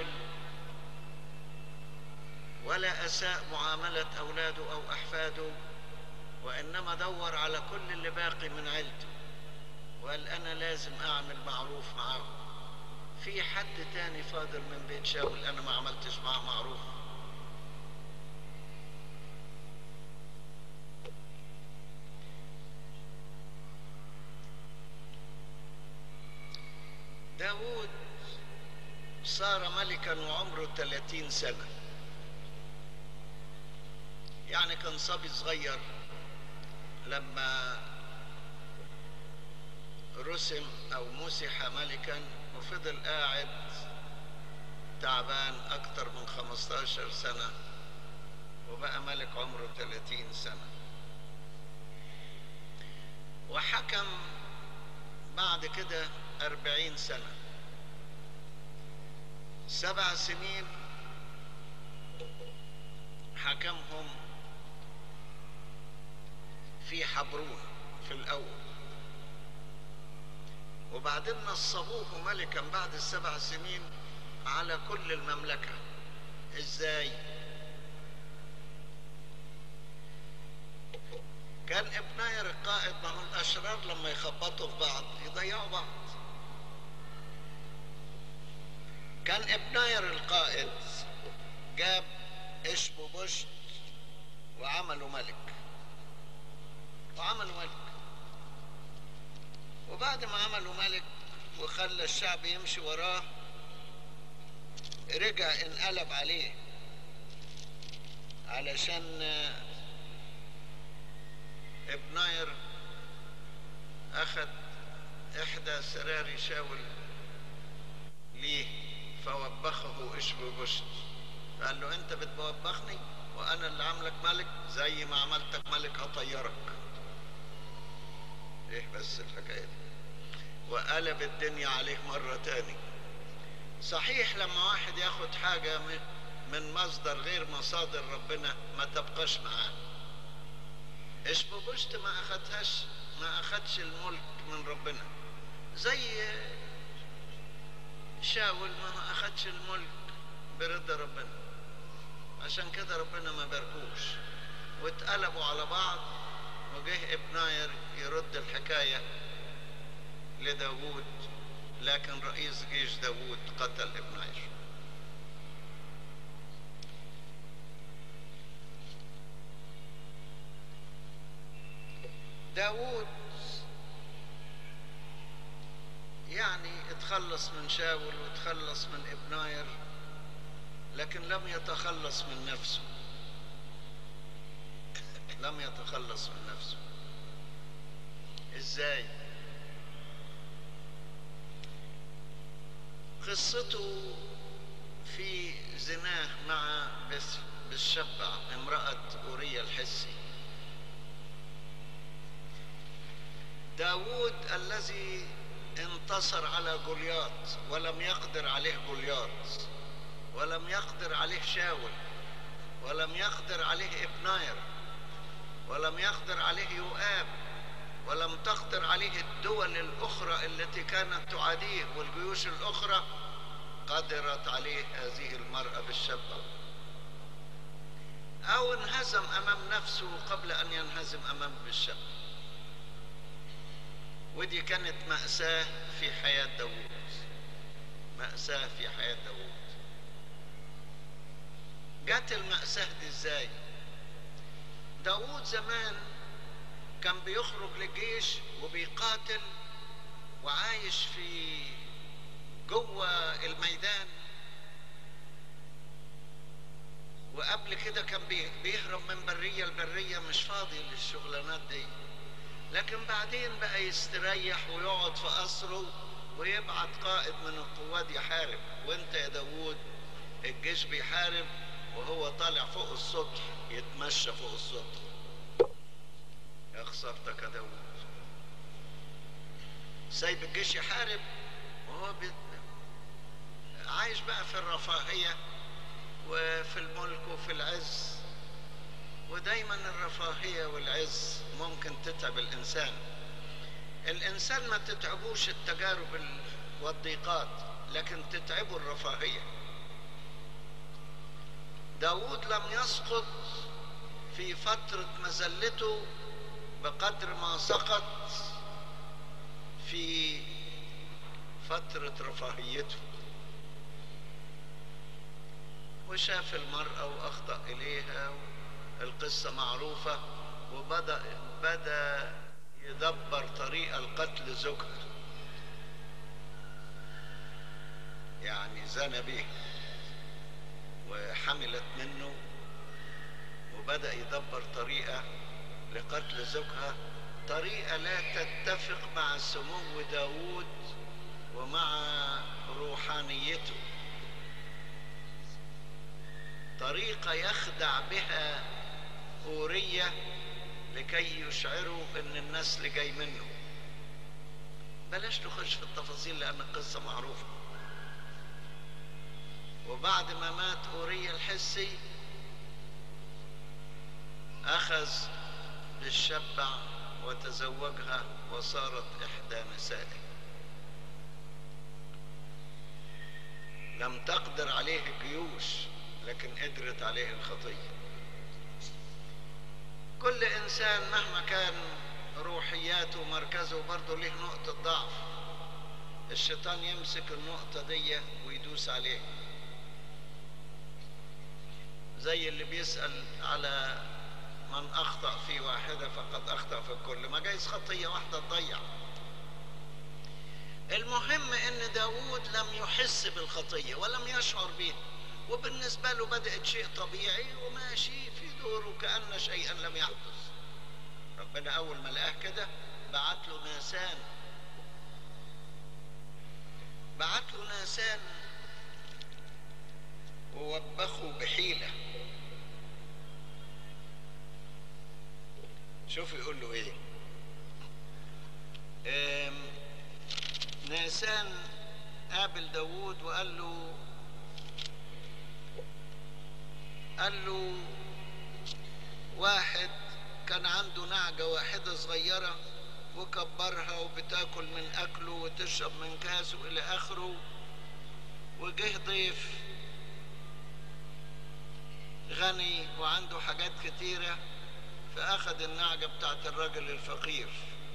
ولا أساء معاملة أولاده أو أحفاده وإنما دور على كل اللي باقي من عيلته وقال أنا لازم أعمل معروف معاهم في حد تاني فاضل من بيت شاول أنا ما عملتش معاه معروف داود صار ملكا وعمره 30 سنة يعني كان صبي صغير لما رسم او مسح ملكا وفضل قاعد تعبان اكتر من 15 سنة وبقى ملك عمره 30 سنة وحكم بعد كده أربعين سنة سبع سنين حكمهم في حبرون في الأول وبعدين نصبوه ملكا بعد السبع سنين على كل المملكة ازاي كان ابناير القائد ما هو الاشرار لما يخبطوا في بعض يضيعوا بعض كان ابناير القائد جاب اسمه بشت وعمله ملك وعملوا ملك وبعد ما عملوا ملك وخلى الشعب يمشي وراه رجع انقلب عليه علشان ابناير اخذ احدى سراري شاول ليه فوبخه اشبوبشت قال له انت بتوبخني وانا اللي عاملك ملك زي ما عملتك ملك هطيرك ايه بس الحكايه دي وقلب الدنيا عليه مره تاني صحيح لما واحد ياخد حاجه من مصدر غير مصادر ربنا ما تبقاش معاه اشبوبشت ما اخدهاش ما اخدش الملك من ربنا زي شاول ما اخدش الملك برضا ربنا عشان كده ربنا ما باركوش واتقلبوا على بعض وجه ابناير يرد الحكاية لداوود لكن رئيس جيش داوود قتل ابناير داوود يعني اتخلص من شاول وتخلص من ابناير لكن لم يتخلص من نفسه لم يتخلص من نفسه ازاي قصته في زناه مع بس بالشبع امرأة أوريا الحسي داود الذي انتصر على جولياط ولم يقدر عليه جولياط ولم يقدر عليه شاول ولم يقدر عليه ابناير ولم يقدر عليه يؤاب ولم تقدر عليه الدول الأخرى التي كانت تعاديه والجيوش الأخرى قدرت عليه هذه المرأة بالشبع أو انهزم أمام نفسه قبل أن ينهزم أمام بالشبع ودي كانت مأساة في حياة داوود مأساة في حياة داوود جت المأساة دي ازاي داوود زمان كان بيخرج للجيش وبيقاتل وعايش في جوه الميدان وقبل كده كان بيهرب من برية لبرية مش فاضي للشغلانات دي لكن بعدين بقى يستريح ويقعد في قصره ويبعت قائد من القوات يحارب وانت يا داوود الجيش بيحارب وهو طالع فوق السطح يتمشى فوق السطح يا خسارتك يا داوود سايب الجيش يحارب وهو بي... عايش بقى في الرفاهية وفي الملك وفي العز ودايما الرفاهية والعز ممكن تتعب الإنسان الإنسان ما تتعبوش التجارب والضيقات لكن تتعبه الرفاهية داود لم يسقط في فترة مزلته بقدر ما سقط في فترة رفاهيته وشاف المرأة وأخطأ إليها القصة معروفة وبدأ بدأ يدبر طريقة لقتل زوجها يعني زنى به وحملت منه وبدأ يدبر طريقة لقتل زوجها طريقة لا تتفق مع سمو داود ومع روحانيته طريقة يخدع بها أورية لكي يشعروا ان النسل جاي منه بلاش نخش في التفاصيل لان القصة معروفة وبعد ما مات أورية الحسي أخذ بالشبع وتزوجها وصارت إحدى نسائه لم تقدر عليه الجيوش لكن قدرت عليه الخطية كل إنسان مهما كان روحياته ومركزه برضه له نقطة ضعف الشيطان يمسك النقطة دي ويدوس عليه زي اللي بيسأل على من أخطأ في واحدة فقد أخطأ في الكل ما جايز خطية واحدة تضيع المهم ان داود لم يحس بالخطية ولم يشعر بها وبالنسبة له بدأت شيء طبيعي وماشي في دوره كأن شيئا لم يحدث ربنا أول ما لقاه كده بعت له ناسان بعت له ناسان ووبخوا بحيلة شوف يقول له ايه ناسان قابل داوود وقال له قال له واحد كان عنده نعجة واحدة صغيرة وكبرها وبتاكل من أكله وتشرب من كاسه إلى آخره وجه ضيف غني وعنده حاجات كتيرة فأخذ النعجة بتاعت الراجل الفقير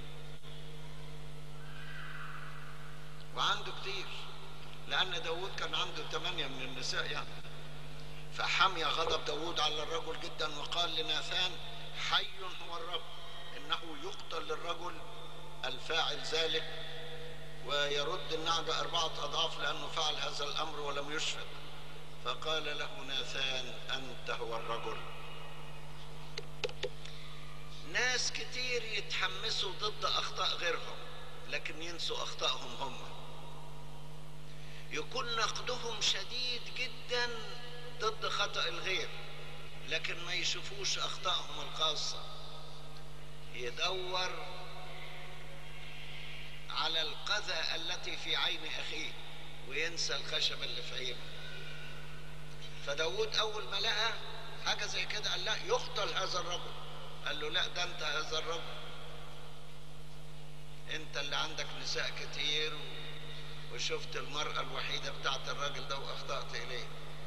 وعنده كتير لأن داود كان عنده ثمانية من النساء يعني فحمي غضب داود على الرجل جدا وقال لناثان حي هو الرب إنه يقتل للرجل الفاعل ذلك ويرد النعجة أربعة أضعاف لأنه فعل هذا الأمر ولم يشفق فقال له ناثان أنت هو الرجل ناس كتير يتحمسوا ضد أخطاء غيرهم لكن ينسوا أخطائهم هم يكون نقدهم شديد جدا ضد خطأ الغير لكن ما يشوفوش أخطائهم الخاصة يدور على القذى التي في عين أخيه وينسى الخشب اللي في عينه فداود أول ما لقى حاجة زي كده قال لا يقتل هذا الرجل قال له لا ده أنت هذا الرجل أنت اللي عندك نساء كتير وشفت المرأة الوحيدة بتاعت الراجل ده وأخطأت إليه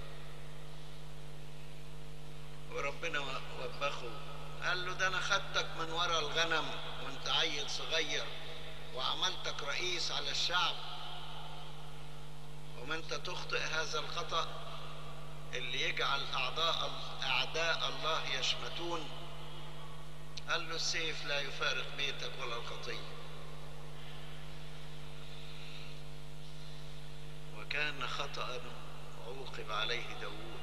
وربنا وبخه قال له ده أنا خدتك من ورا الغنم وأنت عيل صغير وعملتك رئيس على الشعب وما أنت تخطئ هذا الخطأ اللي يجعل أعداء أعداء الله يشمتون قال له السيف لا يفارق بيتك ولا الخطيه وكان خطأ عوقب عليه داود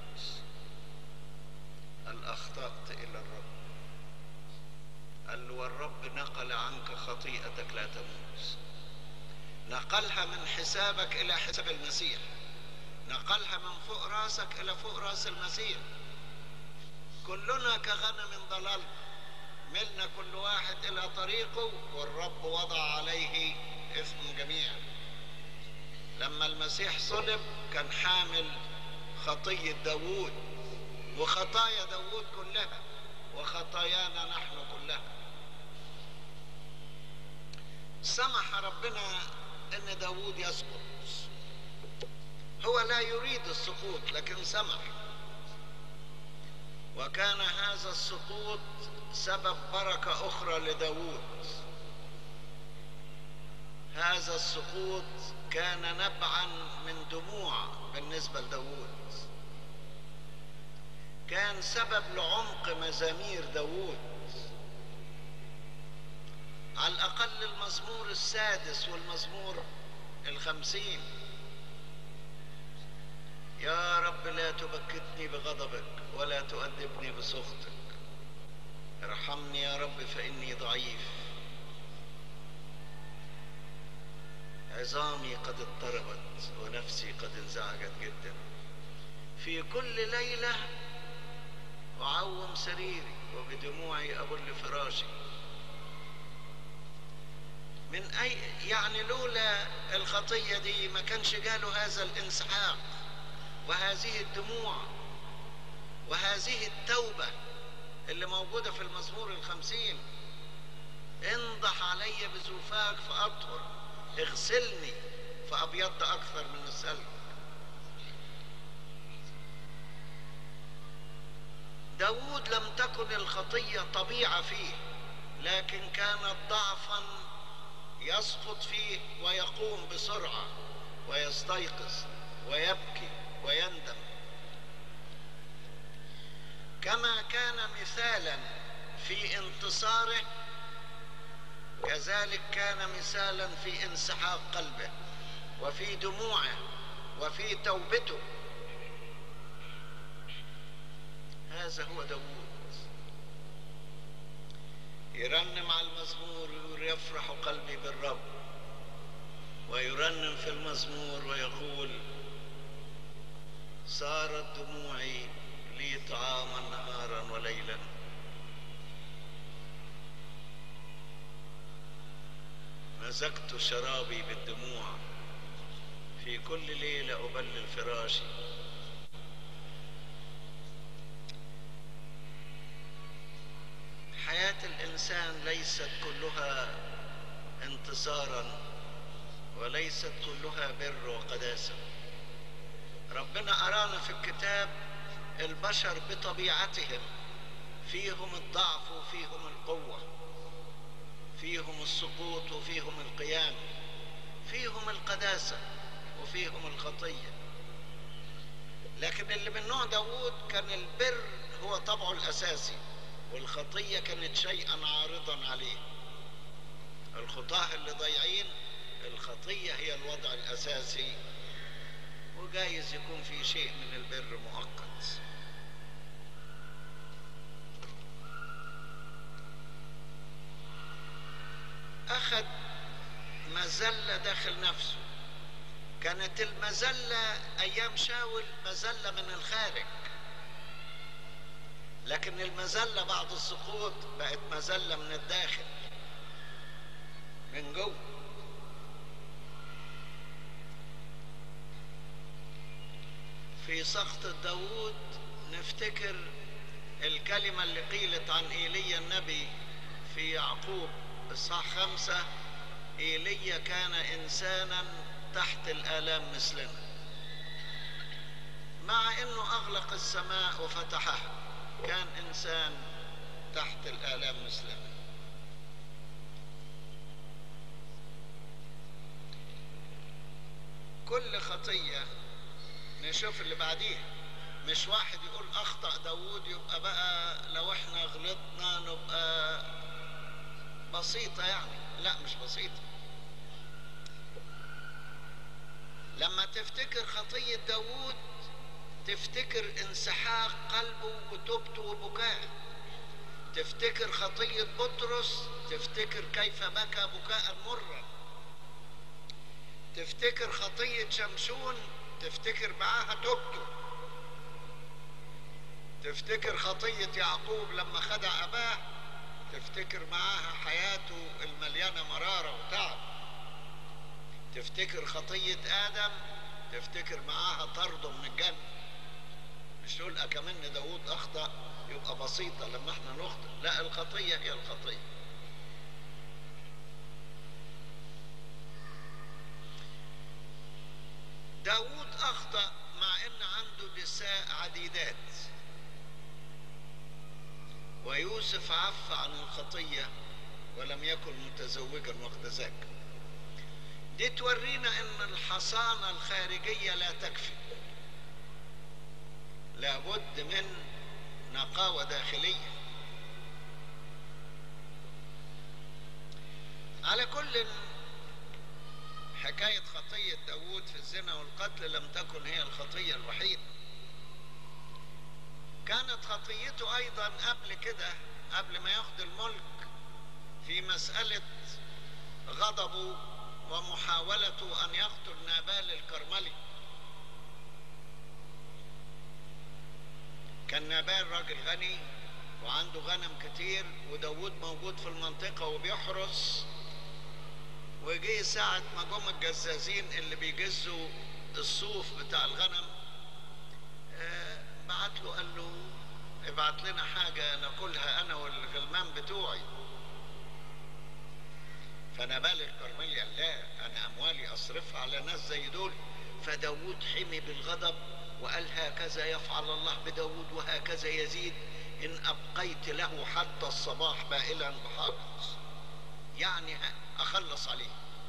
قال أخطأت إلى الرب قال له والرب نقل عنك خطيئتك لا تموت نقلها من حسابك إلى حساب المسيح نقلها من فوق راسك إلى فوق راس المسيح كلنا كغنم ضلال ملنا كل واحد إلى طريقه والرب وضع عليه إثم جميع لما المسيح صلب كان حامل خطية داوود وخطايا داوود كلها وخطايانا نحن كلها سمح ربنا ان داوود يسقط هو لا يريد السقوط لكن سمح وكان هذا السقوط سبب بركة أخرى لداوود هذا السقوط كان نبعا من دموع بالنسبة لداود كان سبب لعمق مزامير داود على الأقل المزمور السادس والمزمور الخمسين يا رب لا تبكتني بغضبك ولا تؤدبني بسخطك ارحمني يا رب فإني ضعيف عظامي قد اضطربت ونفسي قد انزعجت جدا في كل ليلة أعوم سريري وبدموعي أبل فراشي من أي يعني لولا الخطية دي ما كانش جاله هذا الانسحاق وهذه الدموع وهذه التوبة اللي موجودة في المزمور الخمسين انضح علي بزوفاك فأطهر اغسلني فأبيض أكثر من الثلج داود لم تكن الخطية طبيعة فيه لكن كانت ضعفا يسقط فيه ويقوم بسرعة ويستيقظ ويبكي ويندم كما كان مثالا في انتصاره كذلك كان مثالا في انسحاق قلبه وفي دموعه وفي توبته هذا هو داوود يرنم على المزمور ويقول يفرح قلبي بالرب ويرنم في المزمور ويقول صارت دموعي لي طعاما نهارا وليلا مزجت شرابي بالدموع في كل ليلة أبلل فراشي حياة الإنسان ليست كلها انتصارا وليست كلها بر وقداسة ربنا أرانا في الكتاب البشر بطبيعتهم فيهم الضعف وفيهم القوة فيهم السقوط وفيهم القيام فيهم القداسة وفيهم الخطية لكن اللي من نوع داوود كان البر هو طبعه الأساسي والخطية كانت شيئا عارضا عليه الخطاة اللي ضايعين الخطية هي الوضع الأساسي وجايز يكون في شيء من البر مؤقت أخذ مزلة داخل نفسه كانت المزلة أيام شاول مزلة من الخارج لكن المزلة بعد السقوط بقت مزلة من الداخل من جوه في سقط داوود نفتكر الكلمة اللي قيلت عن إيليا النبي في يعقوب إصحاح خمسة إيليا كان إنسانا تحت الآلام مثلنا مع أنه أغلق السماء وفتحها كان إنسان تحت الآلام مثلنا كل خطية نشوف اللي بعديها مش واحد يقول أخطأ داوود يبقى بقى لو احنا غلطنا نبقى بسيطة يعني لا مش بسيطة لما تفتكر خطية داوود تفتكر انسحاق قلبه وتوبته وبكاء تفتكر خطية بطرس تفتكر كيف بكى بكاء مرا تفتكر خطية شمشون تفتكر معاها توبته تفتكر خطية يعقوب لما خدع أباه تفتكر معاها حياته المليانة مرارة وتعب تفتكر خطية آدم تفتكر معاها طرده من الجنة مش تقول أكمن داود أخطأ يبقى بسيطة لما احنا نخطئ لا الخطية هي الخطية داود أخطأ مع أن عنده نساء عديدات ويوسف عف عن الخطية ولم يكن متزوجا وقت ذاك دي تورينا ان الحصانة الخارجية لا تكفي لابد من نقاوة داخلية على كل حكاية خطية داوود في الزنا والقتل لم تكن هي الخطية الوحيدة كانت خطيته أيضا قبل كده قبل ما ياخد الملك في مسألة غضبه ومحاولته أن يقتل نابال الكرملي كان نابال راجل غني وعنده غنم كتير وداود موجود في المنطقة وبيحرس وجي ساعة ما جم الجزازين اللي بيجزوا الصوف بتاع الغنم آه بعت له قال له ابعت لنا حاجة ناكلها أنا والغلمان بتوعي فنبال الكرملي قال لا أنا أموالي أصرفها على ناس زي دول فداود حمي بالغضب وقال هكذا يفعل الله بداود وهكذا يزيد إن أبقيت له حتى الصباح بائلا بحافظ يعني أخلص عليه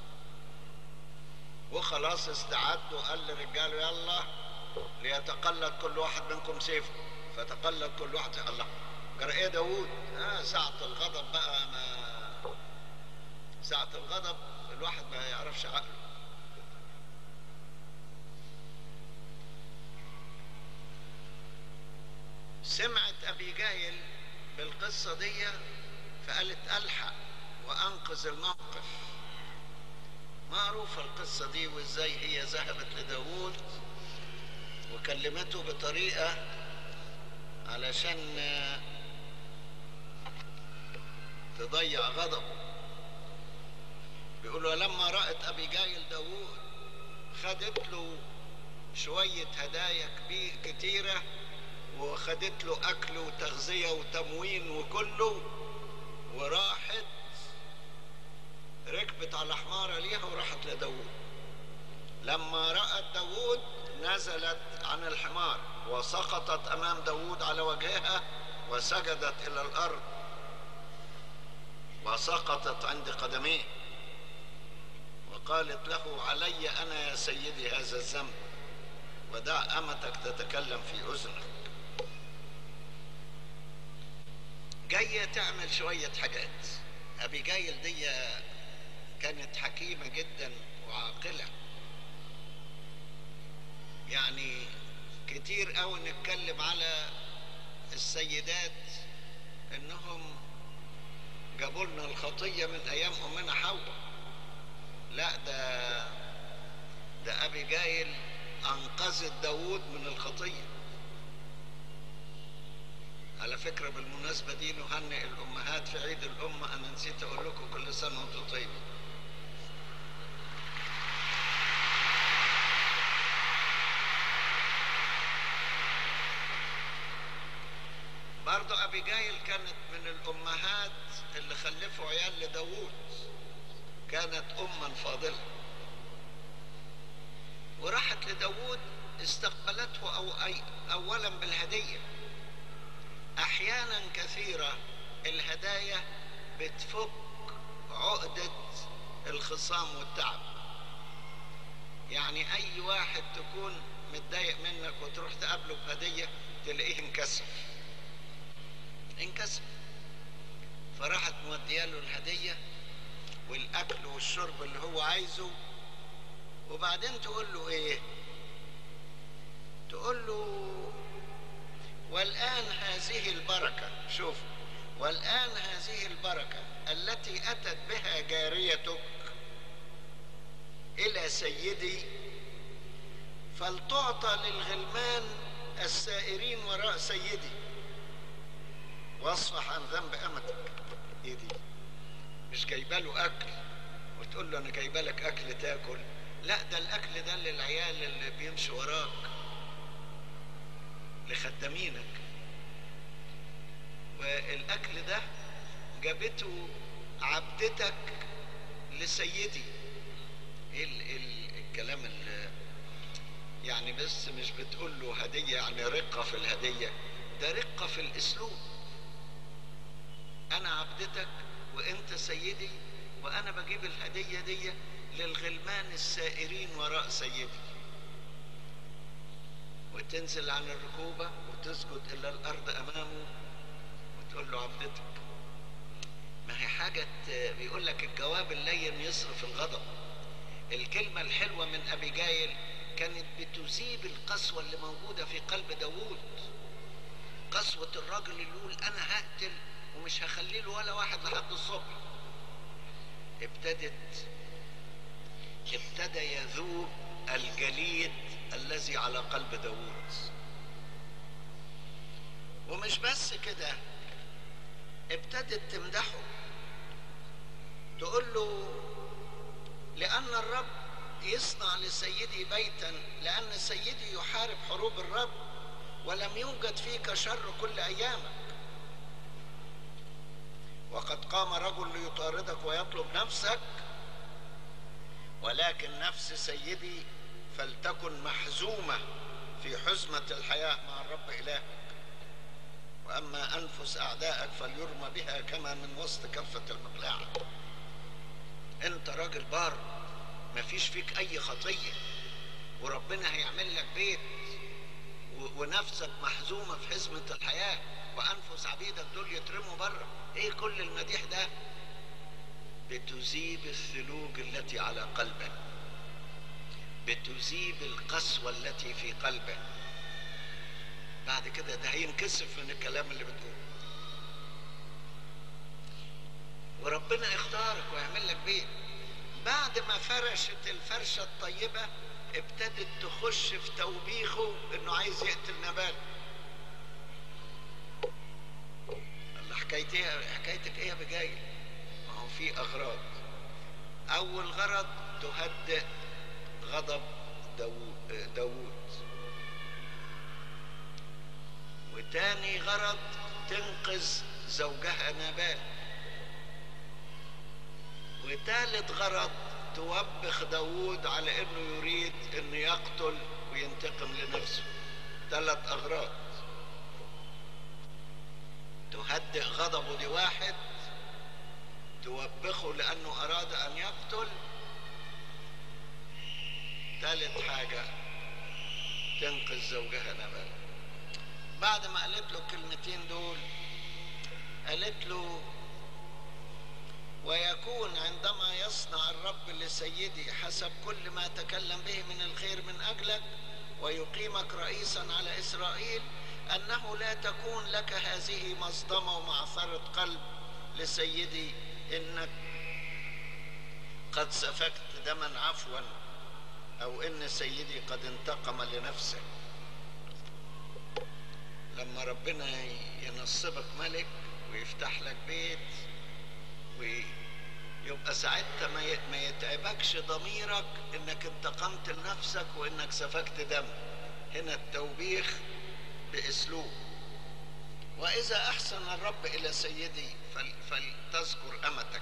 وخلاص استعد وقال لرجاله يلا ليتقلد كل واحد منكم سيفه فتقلد كل واحد الله جرى ايه داوود آه ساعة الغضب بقى ما ساعة الغضب الواحد ما يعرفش عقله سمعت أبي جايل بالقصة دي فقالت ألحق وأنقذ الموقف معروفة القصة دي وإزاي هي ذهبت لداوود وكلمته بطريقة علشان تضيع غضبه بيقولوا لما رأت أبي جايل داوود خدت له شوية هدايا كبير كتيرة وخدت له أكل وتغذية وتموين وكله وراحت ركبت على حمارة ليها وراحت لداوود لما رأت داوود نزلت عن الحمار وسقطت أمام داوود على وجهها وسجدت إلى الأرض وسقطت عند قدميه وقالت له علي أنا يا سيدي هذا الذنب ودع أمتك تتكلم في أذنك جاية تعمل شوية حاجات أبي جايل دي كانت حكيمة جدا وعاقلة يعني كتير قوي نتكلم على السيدات انهم جابوا لنا الخطية من ايام امنا حواء لا ده ده ابي جايل انقذت داوود من الخطية على فكرة بالمناسبة دي نهنئ الامهات في عيد الامة انا نسيت اقول لكم كل سنة وانتم طيبين برضو أبي جايل كانت من الأمهات اللي خلفوا عيال لداوود كانت أما فاضلة وراحت لداوود استقبلته أو أي أولا بالهدية أحيانا كثيرة الهدايا بتفك عقدة الخصام والتعب يعني أي واحد تكون متضايق منك وتروح تقابله بهدية تلاقيه انكسر انكسر فراحت مودياله الهدية والأكل والشرب اللي هو عايزه وبعدين تقول له إيه؟ تقول له والآن هذه البركة شوف والآن هذه البركة التي أتت بها جاريتك إلى سيدي فلتعطى للغلمان السائرين وراء سيدي واصفح عن ذنب امتك ايه دي مش جايبه له اكل وتقول له انا جايبه لك اكل تاكل لا ده الاكل ده للعيال اللي بيمشي وراك لخدامينك والاكل ده جابته عبدتك لسيدي ايه ال ال الكلام اللي يعني بس مش بتقول له هديه يعني رقه في الهديه ده رقه في الاسلوب انا عبدتك وانت سيدي وانا بجيب الهديه دي للغلمان السائرين وراء سيدي وتنزل عن الركوبه وتسجد الى الارض امامه وتقول له عبدتك ما هي حاجه بيقول لك الجواب اللين يصرف الغضب الكلمه الحلوه من ابي جايل كانت بتذيب القسوه اللي موجوده في قلب داوود قسوه الراجل اللي يقول انا هقتل ومش هخلي له ولا واحد لحد الصبح ابتدت ابتدى يذوب الجليد الذي على قلب داوود ومش بس كده ابتدت تمدحه تقول له لأن الرب يصنع لسيدي بيتا لأن سيدي يحارب حروب الرب ولم يوجد فيك شر كل أيامك وقد قام رجل ليطاردك ويطلب نفسك ولكن نفس سيدي فلتكن محزومة في حزمة الحياة مع الرب إلهك وأما أنفس أعدائك فليرمى بها كما من وسط كفة المقلاعة أنت راجل بار مفيش فيك أي خطية وربنا هيعمل لك بيت ونفسك محزومة في حزمة الحياة وأنفس عبيدك دول يترموا بره إيه كل المديح ده بتذيب الثلوج التي على قلبه بتذيب القسوة التي في قلبه بعد كده ده هينكسف من الكلام اللي بتقوله وربنا يختارك ويعمل لك بيت بعد ما فرشت الفرشة الطيبة ابتدت تخش في توبيخه انه عايز يقتل نبال الله حكايتها حكايتك ايه يا بجايل ما هو في اغراض اول غرض تهدئ غضب داوود, داوود. وتاني غرض تنقذ زوجها نبال وتالت غرض توبخ داوود على انه يريد انه يقتل وينتقم لنفسه ثلاث اغراض تهدئ غضبه لواحد توبخه لانه اراد ان يقتل ثالث حاجة تنقذ زوجها نبال بعد ما قالت له الكلمتين دول قالت له ويكون عندما يصنع الرب لسيدي حسب كل ما تكلم به من الخير من أجلك ويقيمك رئيسا على إسرائيل أنه لا تكون لك هذه مصدمة ومعثرة قلب لسيدي إنك قد سفكت دما عفوا أو إن سيدي قد انتقم لنفسه لما ربنا ينصبك ملك ويفتح لك بيت ويبقى ساعتها ما يتعبكش ضميرك انك انتقمت لنفسك وانك سفكت دم هنا التوبيخ باسلوب واذا احسن الرب الى سيدي فلتذكر امتك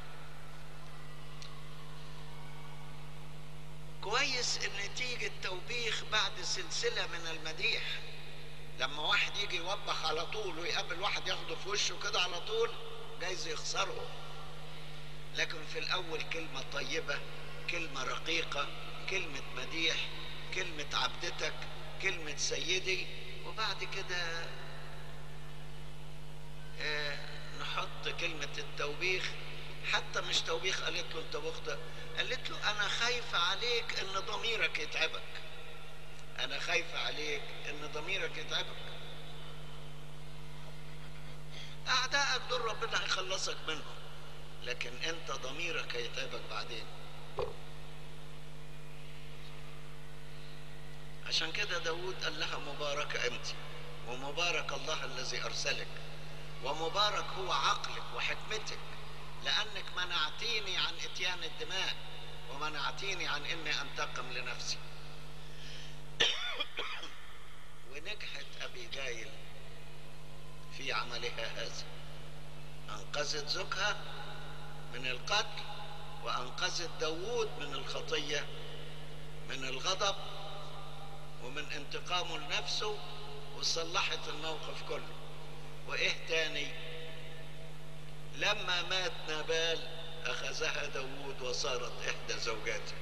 كويس ان تيجي التوبيخ بعد سلسله من المديح لما واحد يجي يوبخ على طول ويقابل واحد ياخده في وشه كده على طول جايز يخسره لكن في الاول كلمه طيبه كلمه رقيقه كلمه مديح كلمه عبدتك كلمه سيدي وبعد كده آه نحط كلمه التوبيخ حتى مش توبيخ قالت له انت مخطئ قالت له انا خايفه عليك ان ضميرك يتعبك انا خايفه عليك ان ضميرك يتعبك اعدائك دول ربنا هيخلصك منهم لكن انت ضميرك هيتعبك بعدين عشان كده داود قال لها مباركة انت ومبارك الله الذي ارسلك ومبارك هو عقلك وحكمتك لانك منعتيني عن اتيان الدماء ومنعتيني عن اني انتقم لنفسي ونجحت ابيجايل في عملها هذا انقذت زوجها من القتل وانقذت داوود من الخطيه من الغضب ومن انتقامه لنفسه وصلحت الموقف كله وايه تاني لما مات نابال اخذها داوود وصارت احدى زوجاته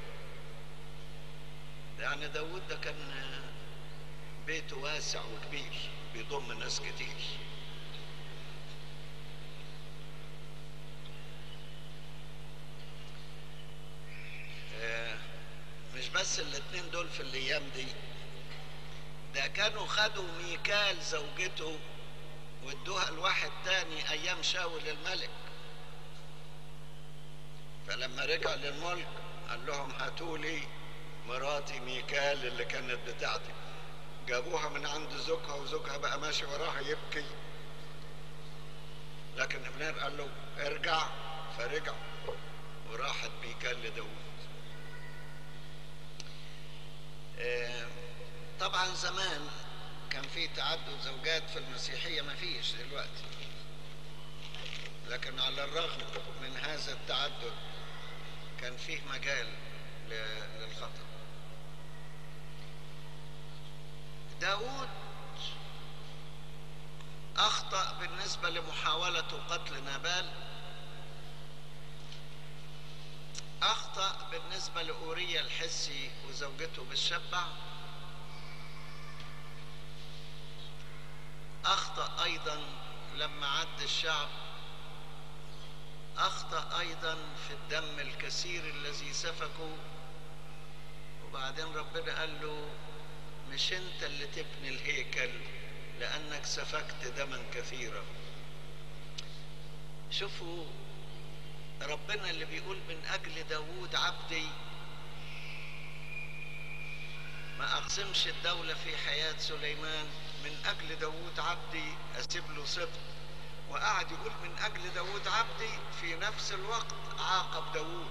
يعني داوود ده كان بيته واسع وكبير بيضم ناس كتير مش بس الاتنين دول في الايام دي ده كانوا خدوا ميكال زوجته وادوها لواحد تاني ايام شاول الملك فلما رجع للملك قال لهم هاتوا لي مراتي ميكال اللي كانت بتاعتي جابوها من عند زوجها وزوجها بقى ماشي وراها يبكي لكن ابنير قال له ارجع فرجع وراحت ميكال لداود طبعا زمان كان في تعدد زوجات في المسيحية ما فيش دلوقتي لكن على الرغم من هذا التعدد كان فيه مجال للخطأ داود أخطأ بالنسبة لمحاولة قتل نابال أخطأ بالنسبة لأوريا الحسي وزوجته بالشبع أيضا لما عد الشعب أخطأ أيضا في الدم الكثير الذي سفكه وبعدين ربنا قال له مش أنت اللي تبني الهيكل لأنك سفكت دما كثيرا شوفوا ربنا اللي بيقول من أجل داوود عبدي ما أقسمش الدولة في حياة سليمان من أجل داوود عبدي أسيب له سبط وقعد يقول من أجل داوود عبدي في نفس الوقت عاقب داوود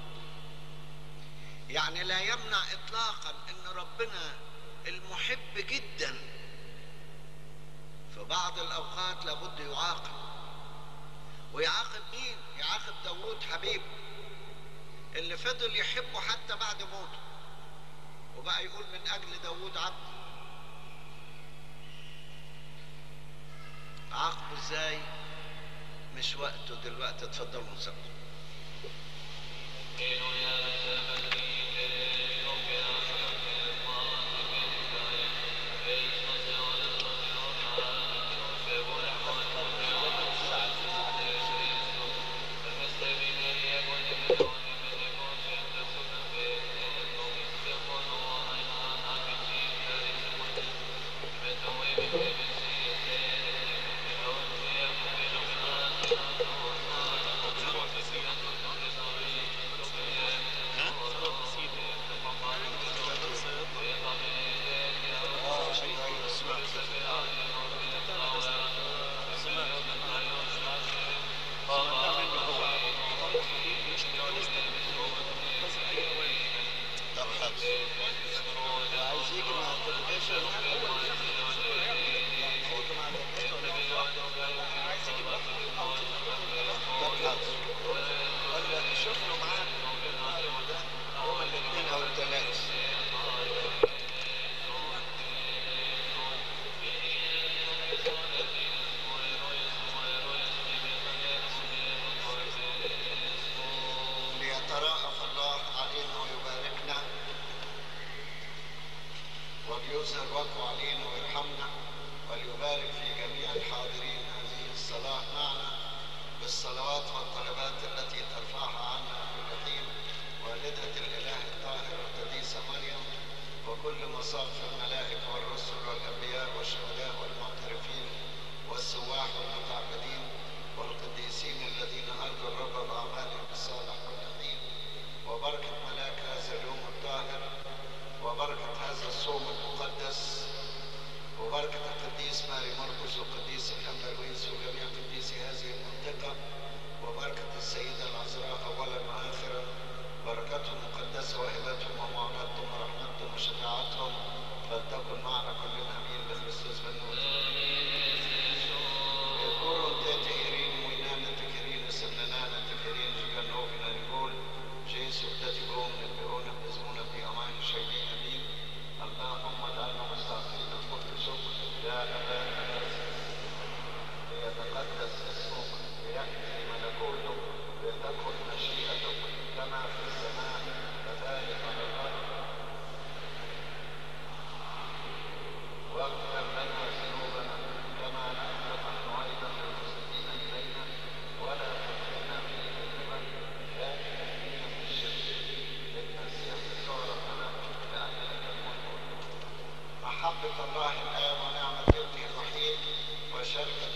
يعني لا يمنع إطلاقا أن ربنا المحب جدا في بعض الأوقات لابد يعاقب ويعاقب مين؟ يعاقب داوود حبيبه اللي فضل يحبه حتى بعد موته وبقى يقول من أجل داوود عبد عاقبه ازاي مش وقته دلوقتي اتفضلوا نسمع ليتراءف الله علينا ويباركنا وليظهر وجهه علينا ويرحمنا وليبارك في جميع الحاضرين هذه الصلاة معنا بالصلوات والطلبات التي ترفعها عنا كل حين والدة الإله الطاهر القديسة مريم وكل مصاف الملائكة والرسل والأنبياء والشهداء والمعترفين والسواح والمتعبدين والقديسين الذين أرجوا الرب بأعمالهم الصالح كل حين وبركة ملاك هذا اليوم الطاهر وبركة هذا الصوم المقدس وبركة القديس ماري مرقس وقديس الأنبا لويس وجميع قديسي هذه المنطقة وبركة السيدة العذراء أولا وآخرا بركتهم مقدسة وهبتهم ومعونتهم ورحمتهم وشفاعتهم فلتكن معنا كلنا أمين بخريستوس بنوت يقولون تاتهرين وينانا تكهرين سمنانا تكهرين جيجانوفنا نقول جيسو تاتيبون نبئون بزمون في أمان شيئين أمين اللهم اجعلنا مستعقلين كل شكر يا أبانا ليتقدس اسمك ليأتي ملكوتك لتكن مشيئتك كما في السماء كذلك على الأرض واغفر لنا ذنوبنا كما نغفر نحن أيضا للمسلمين إلينا ولا تدخلنا في تجربة لكن اهدنا من الشر للمسيح صارتنا لأنك الملك محبة الله الآب ونعمة ابنه الوحيد وشركة